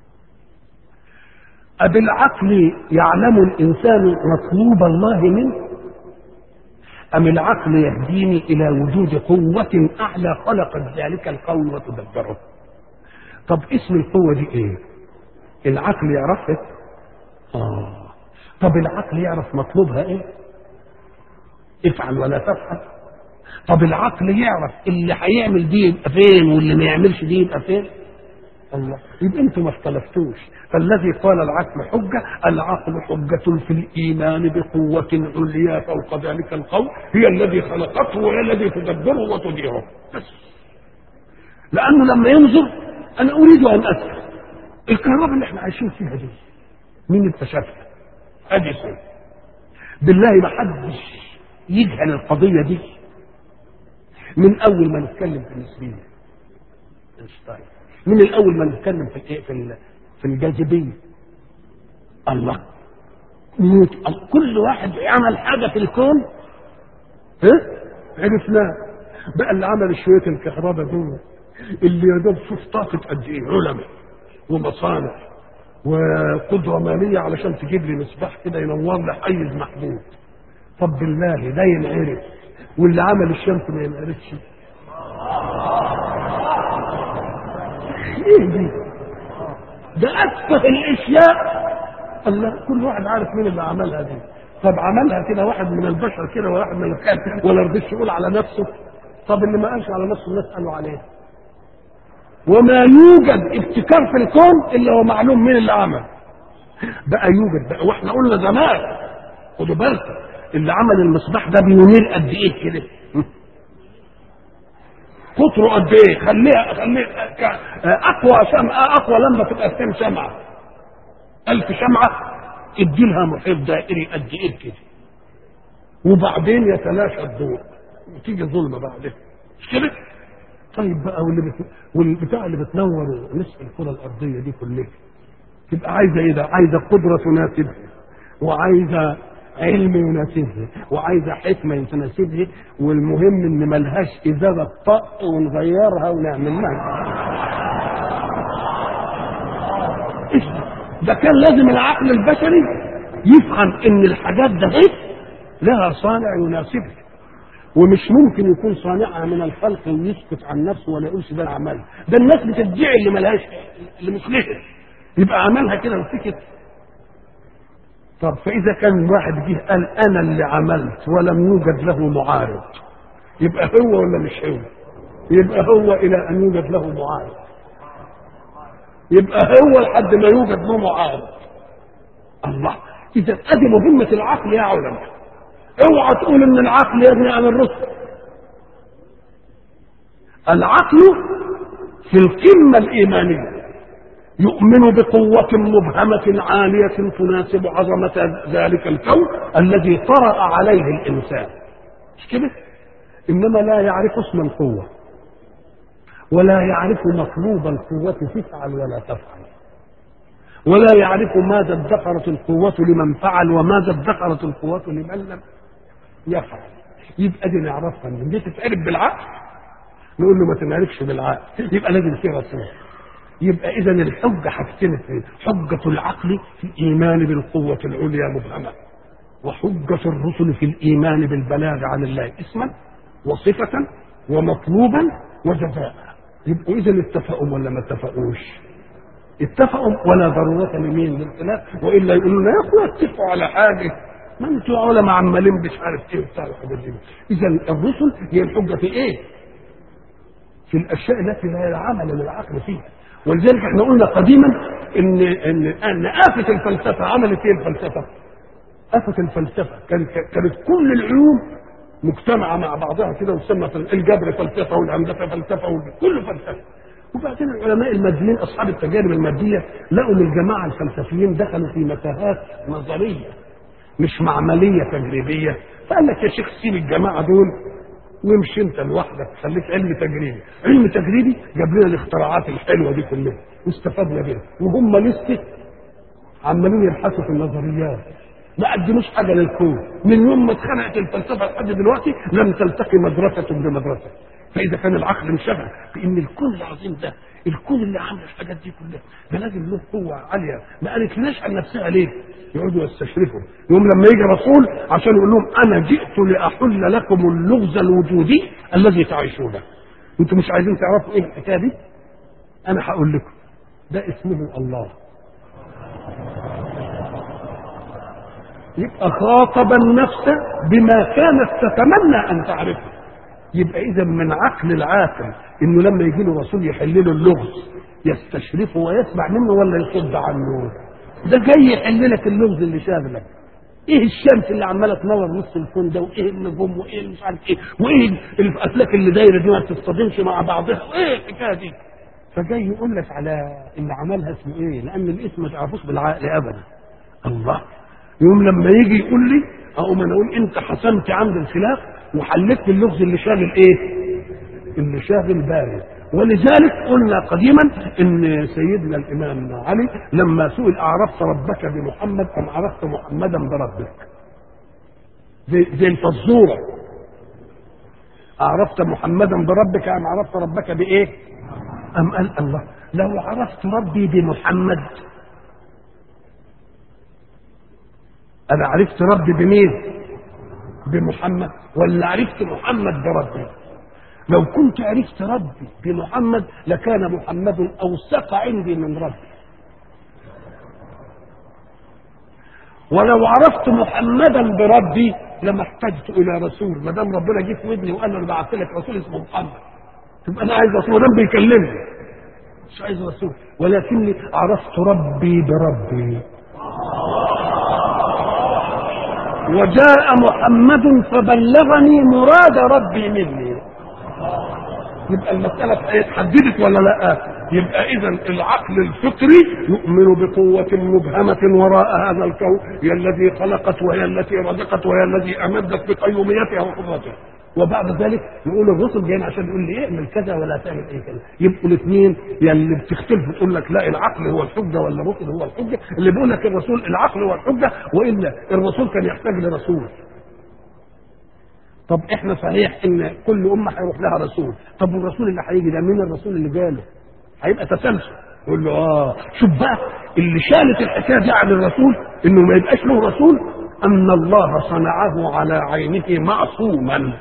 أبالعقل يعلم الإنسان مطلوب الله منه أم العقل يهديني إلى وجود قوة أعلى خلقت ذلك الكون وتدبره طب اسم القوة دي إيه العقل يعرفها آه طب العقل يعرف مطلوبها إيه افعل ولا تفعل طب العقل يعرف اللي هيعمل دي يبقى فين واللي ما يعملش دي يبقى فين الله يبقى انتم ما اختلفتوش فالذي قال العقل حجة العقل حجة في الإيمان بقوة عليا فوق ذلك القول هي الذي خلقته وهي الذي تدبره وتديره بس لأنه لما ينظر أنا أريد أن أسأل الكهرباء اللي احنا عايشين فيها دي مين اكتشفها؟ أديسون بالله ما حدش يجهل القضية دي من أول ما نتكلم في النسبية اينشتاين من الاول ما نتكلم في الايه في في الجاذبيه الله يت- كل واحد يعمل حاجه في الكون ها عرفناه بقى اللي عمل شويه الكهرباء دول اللي يا دوب شوف طاقه قد ايه علماء ومصانع وقدره ماليه علشان تجيب لي مصباح كده ينور لي حيز محدود طب بالله ده ينعرف واللي عمل الشمس ما ينعرفش ايه دي ده اتفه الاشياء الله كل واحد عارف مين اللي عملها دي طب عملها كده واحد من البشر كده وواحد من الخلق ولا رضيش يقول على نفسه طب اللي ما قالش على نفسه الناس قالوا عليه وما يوجد ابتكار في الكون الا هو معلوم مين اللي عمل بقى يوجد بقى واحنا قلنا زمان خدوا بالكم اللي عمل المصباح ده بينير قد ايه كده قطره قد ايه خليها خليها ك- اقوى شمعة اقوى لمبه تبقى كام شمعه ألف شمعة ادي لها محيط دائري قد ايه كده وبعدين يتلاشى الضوء وتيجي ظلمه بعدين مش كده؟ طيب بقى واللي بت... والبتاع اللي بتنور نصف الكره الارضيه دي كلها تبقى عايزه ايه ده؟ عايزه قدره تناسبها وعايزه علم يناسبها وعايزه حكمه تناسبها والمهم ان ملهاش ازازه طق ونغيرها ونعمل لها إيش ده؟ ده كان لازم العقل البشري يفهم ان الحاجات ده إيه؟ لها صانع يناسبها ومش ممكن يكون صانعها من الخلق ويسكت عن نفسه ولا يقولش ده انا عملها ده الناس بتدعي اللي ملهاش اللي مش لها يبقى عملها كده وسكت طب فاذا كان واحد جه قال انا اللي عملت ولم يوجد له معارض يبقى هو ولا مش هو يبقى هو الى ان يوجد له معارض يبقى هو لحد ما يوجد له معارض الله اذا ادي مهمه العقل يا علماء اوعى تقول ان العقل يغني عن الرسل العقل في القمه الايمانيه يؤمن بقوة مبهمة عالية تناسب عظمة ذلك الكون الذي طرأ عليه الإنسان مش كده؟ إنما لا يعرف اسم القوة ولا يعرف مطلوب القوة تفعل ولا تفعل ولا يعرف ماذا ادخرت القوة لمن فعل وماذا ادخرت القوة لمن لم يفعل يبقى دي نعرفها ان دي تتعرف بالعقل نقول له ما تنعرفش بالعقل يبقى لازم في رسول يبقى اذا الحجه حاجتين اثنين حجه العقل في الايمان بالقوه العليا مبهمه وحجه الرسل في الايمان بالبلاغ عن الله اسما وصفه ومطلوبا وجزاء يبقوا اذا اتفقوا ولا ما اتفقوش اتفقوا ولا ضروره لمين للخلاف والا يقولوا لنا يا اخويا اتفقوا على حاجه ما انتوا علماء عمالين مش عارف ايه بتاع الحاجات دي اذا الرسل هي الحجه في ايه؟ في الاشياء التي لا عمل للعقل فيها ولذلك احنا قلنا قديما ان ان ان آفة الفلسفة عملت ايه الفلسفة؟ آفة الفلسفة كانت كانت كل العلوم مجتمعة مع بعضها كده وتسمى فل- الجبر فلسفة والهندسة فلسفة وكل فلسفة وبعدين العلماء الماديين اصحاب التجارب المادية لقوا ان الجماعة الفلسفيين دخلوا في متاهات نظرية مش معملية تجريبية فقال لك يا شيخ سيب الجماعة دول وامشي انت لوحدك خليك علم تجريبي علم تجريبي جاب لنا الاختراعات الحلوه دي كلها واستفدنا بيها وهم لسه عمالين يبحثوا في النظريات ما قدموش حاجه للكون من يوم ما اتخلقت الفلسفه لحد دلوقتي لم تلتقي مدرسه بمدرسه فاذا كان العقل انشغل بان الكون العظيم ده الكون اللي عامل الحاجات دي كلها ده لازم له قوه عاليه ما قالتلناش عن نفسها ليه؟ يقعدوا يستشرفوا يوم لما يجي رسول عشان يقول لهم انا جئت لاحل لكم اللغز الوجودي الذي تعيشونه انتوا مش عايزين تعرفوا ايه الحكايه دي؟ انا هقول لكم ده اسمه الله يبقى خاطب النفس بما كانت تتمنى ان تعرفه يبقى اذا من عقل العاقل انه لما يجي له رسول يحل له اللغز يستشرفه ويسمع منه ولا يصد عنه ده جاي يحل لك اللغز اللي شاغلك ايه الشمس اللي عماله تنور نص الكون ده وايه النجوم وايه اللي مش عارف ايه وايه الافلاك اللي دايره دي ما بتصطدمش مع بعضها وايه الحكايه دي فجاي يقول لك على اللي عملها اسمه ايه لان الاسم ما تعرفوش بالعقل ابدا الله يوم لما يجي يقول لي اقوم انا اقول انت حسمت عند الخلاف وحلت لي اللغز اللي شاغل ايه اللي شاغل بالي ولذلك قلنا قديما ان سيدنا الامام علي لما سئل اعرفت ربك بمحمد ام عرفت محمدا بربك زي, زي الفزوره عرفت محمدا بربك ام عرفت ربك بايه ام قال الله لو عرفت ربي بمحمد انا عرفت ربي بمين بمحمد ولا عرفت محمد بربي لو كنت عرفت ربي بمحمد لكان محمد اوثق عندي من ربي ولو عرفت محمدا بربي لما احتجت الى رسول ما دام ربنا جه في ودني وقال انا بعت لك رسول اسمه محمد تبقى انا عايز رسول ده بيكلمني مش عايز رسول ولكني عرفت ربي بربي وجاء محمد فبلغني مراد ربي مني يبقى المسألة اتحددت ولا لا يبقى إذا العقل الفطري يؤمن بقوة مبهمة وراء هذا الكون هي الذي خلقت وهي التي رزقت وهي الذي أمدت بقيوميتها وقدرتها وبعد ذلك يقول الرسل جايين عشان يقول لي اعمل كذا ولا تعمل ايه كذا يبقوا الاثنين يلي بتختلف تقول لك لا العقل هو الحجه ولا الرسل هو الحجه اللي بيقول لك الرسول العقل هو الحجه والا الرسول كان يحتاج لرسول طب احنا صحيح ان كل امه هيروح لها رسول طب والرسول اللي هيجي ده مين الرسول اللي جاله هيبقى تسلسل يقول له اه شوف بقى اللي شالت الحكايه دي عن الرسول انه ما يبقاش له رسول ان الله صنعه على عينه معصوما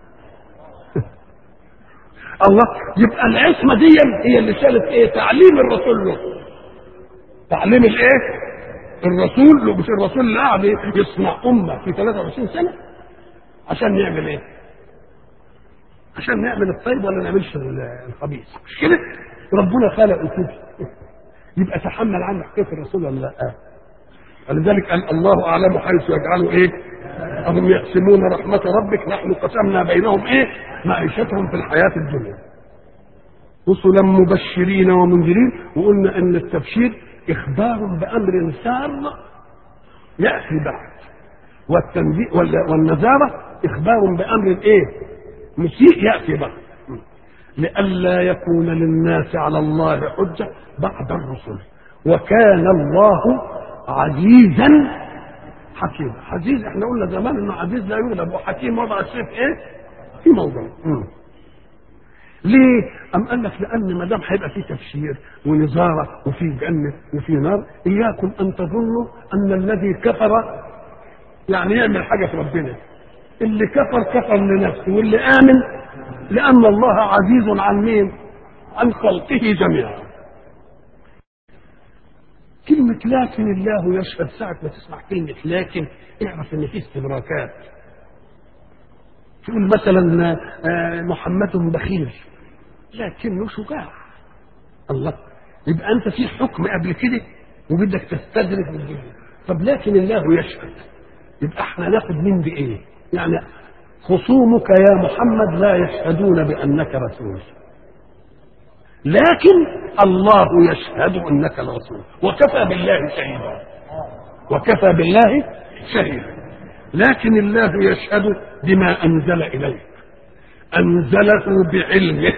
الله يبقى العصمه دي هي اللي شالت ايه تعليم الرسول له تعليم الايه الرسول له مش الرسول اللي قاعد يصنع امه في 23 سنه عشان نعمل ايه عشان نعمل الطيب ولا نعملش الخبيث مش كده ربنا خلق كده يبقى تحمل عنه حكايه الرسول ولا لا ولذلك قال الله اعلم حيث يجعله ايه اهم يقسمون رحمه ربك نحن قسمنا بينهم ايه معيشتهم في الحياه الدنيا رسلا مبشرين ومنذرين وقلنا ان التبشير اخبار بامر سار ياتي بعد والتنذير والنذاره اخبار بامر ايه مسيء ياتي بعد لئلا يكون للناس على الله حجه بعد الرسل وكان الله عزيزا حكيما عزيز احنا قلنا زمان انه عزيز لا يغلب وحكيم وضع السيف ايه في موضع مم. ليه؟ أم قال لك لأن ما دام هيبقى في تبشير ونزارة وفي جنة وفي نار إياكم أن تظنوا أن الذي كفر يعني يعمل حاجة في ربنا اللي كفر كفر لنفسه واللي آمن لأن الله عزيز عن مين؟ عن خلقه جميعا كلمة لكن الله يشهد ساعة ما تسمع كلمة لكن اعرف ان في استدراكات تقول مثلا محمد بخيل لكنه شجاع الله يبقى انت في حكم قبل كده وبدك تستدرك من طب لكن الله يشهد يبقى احنا ناخد من بايه يعني خصومك يا محمد لا يشهدون بانك رسول لكن الله يشهد انك الرسول وكفى بالله شهيدا وكفى بالله شهيدا لكن الله يشهد بما انزل اليك انزله بعلمه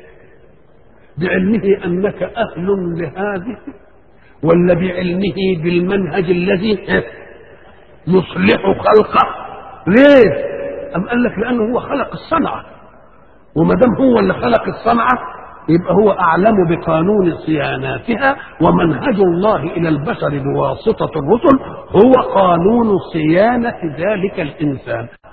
بعلمه انك اهل لهذه ولا بعلمه بالمنهج الذي يصلح خلقه ليه أم قال لك لأنه هو خلق الصنعة وما دام هو اللي خلق الصنعة يبقى هو أعلم بقانون صياناتها ومنهج الله إلى البشر بواسطة الرسل هو قانون صيانة ذلك الإنسان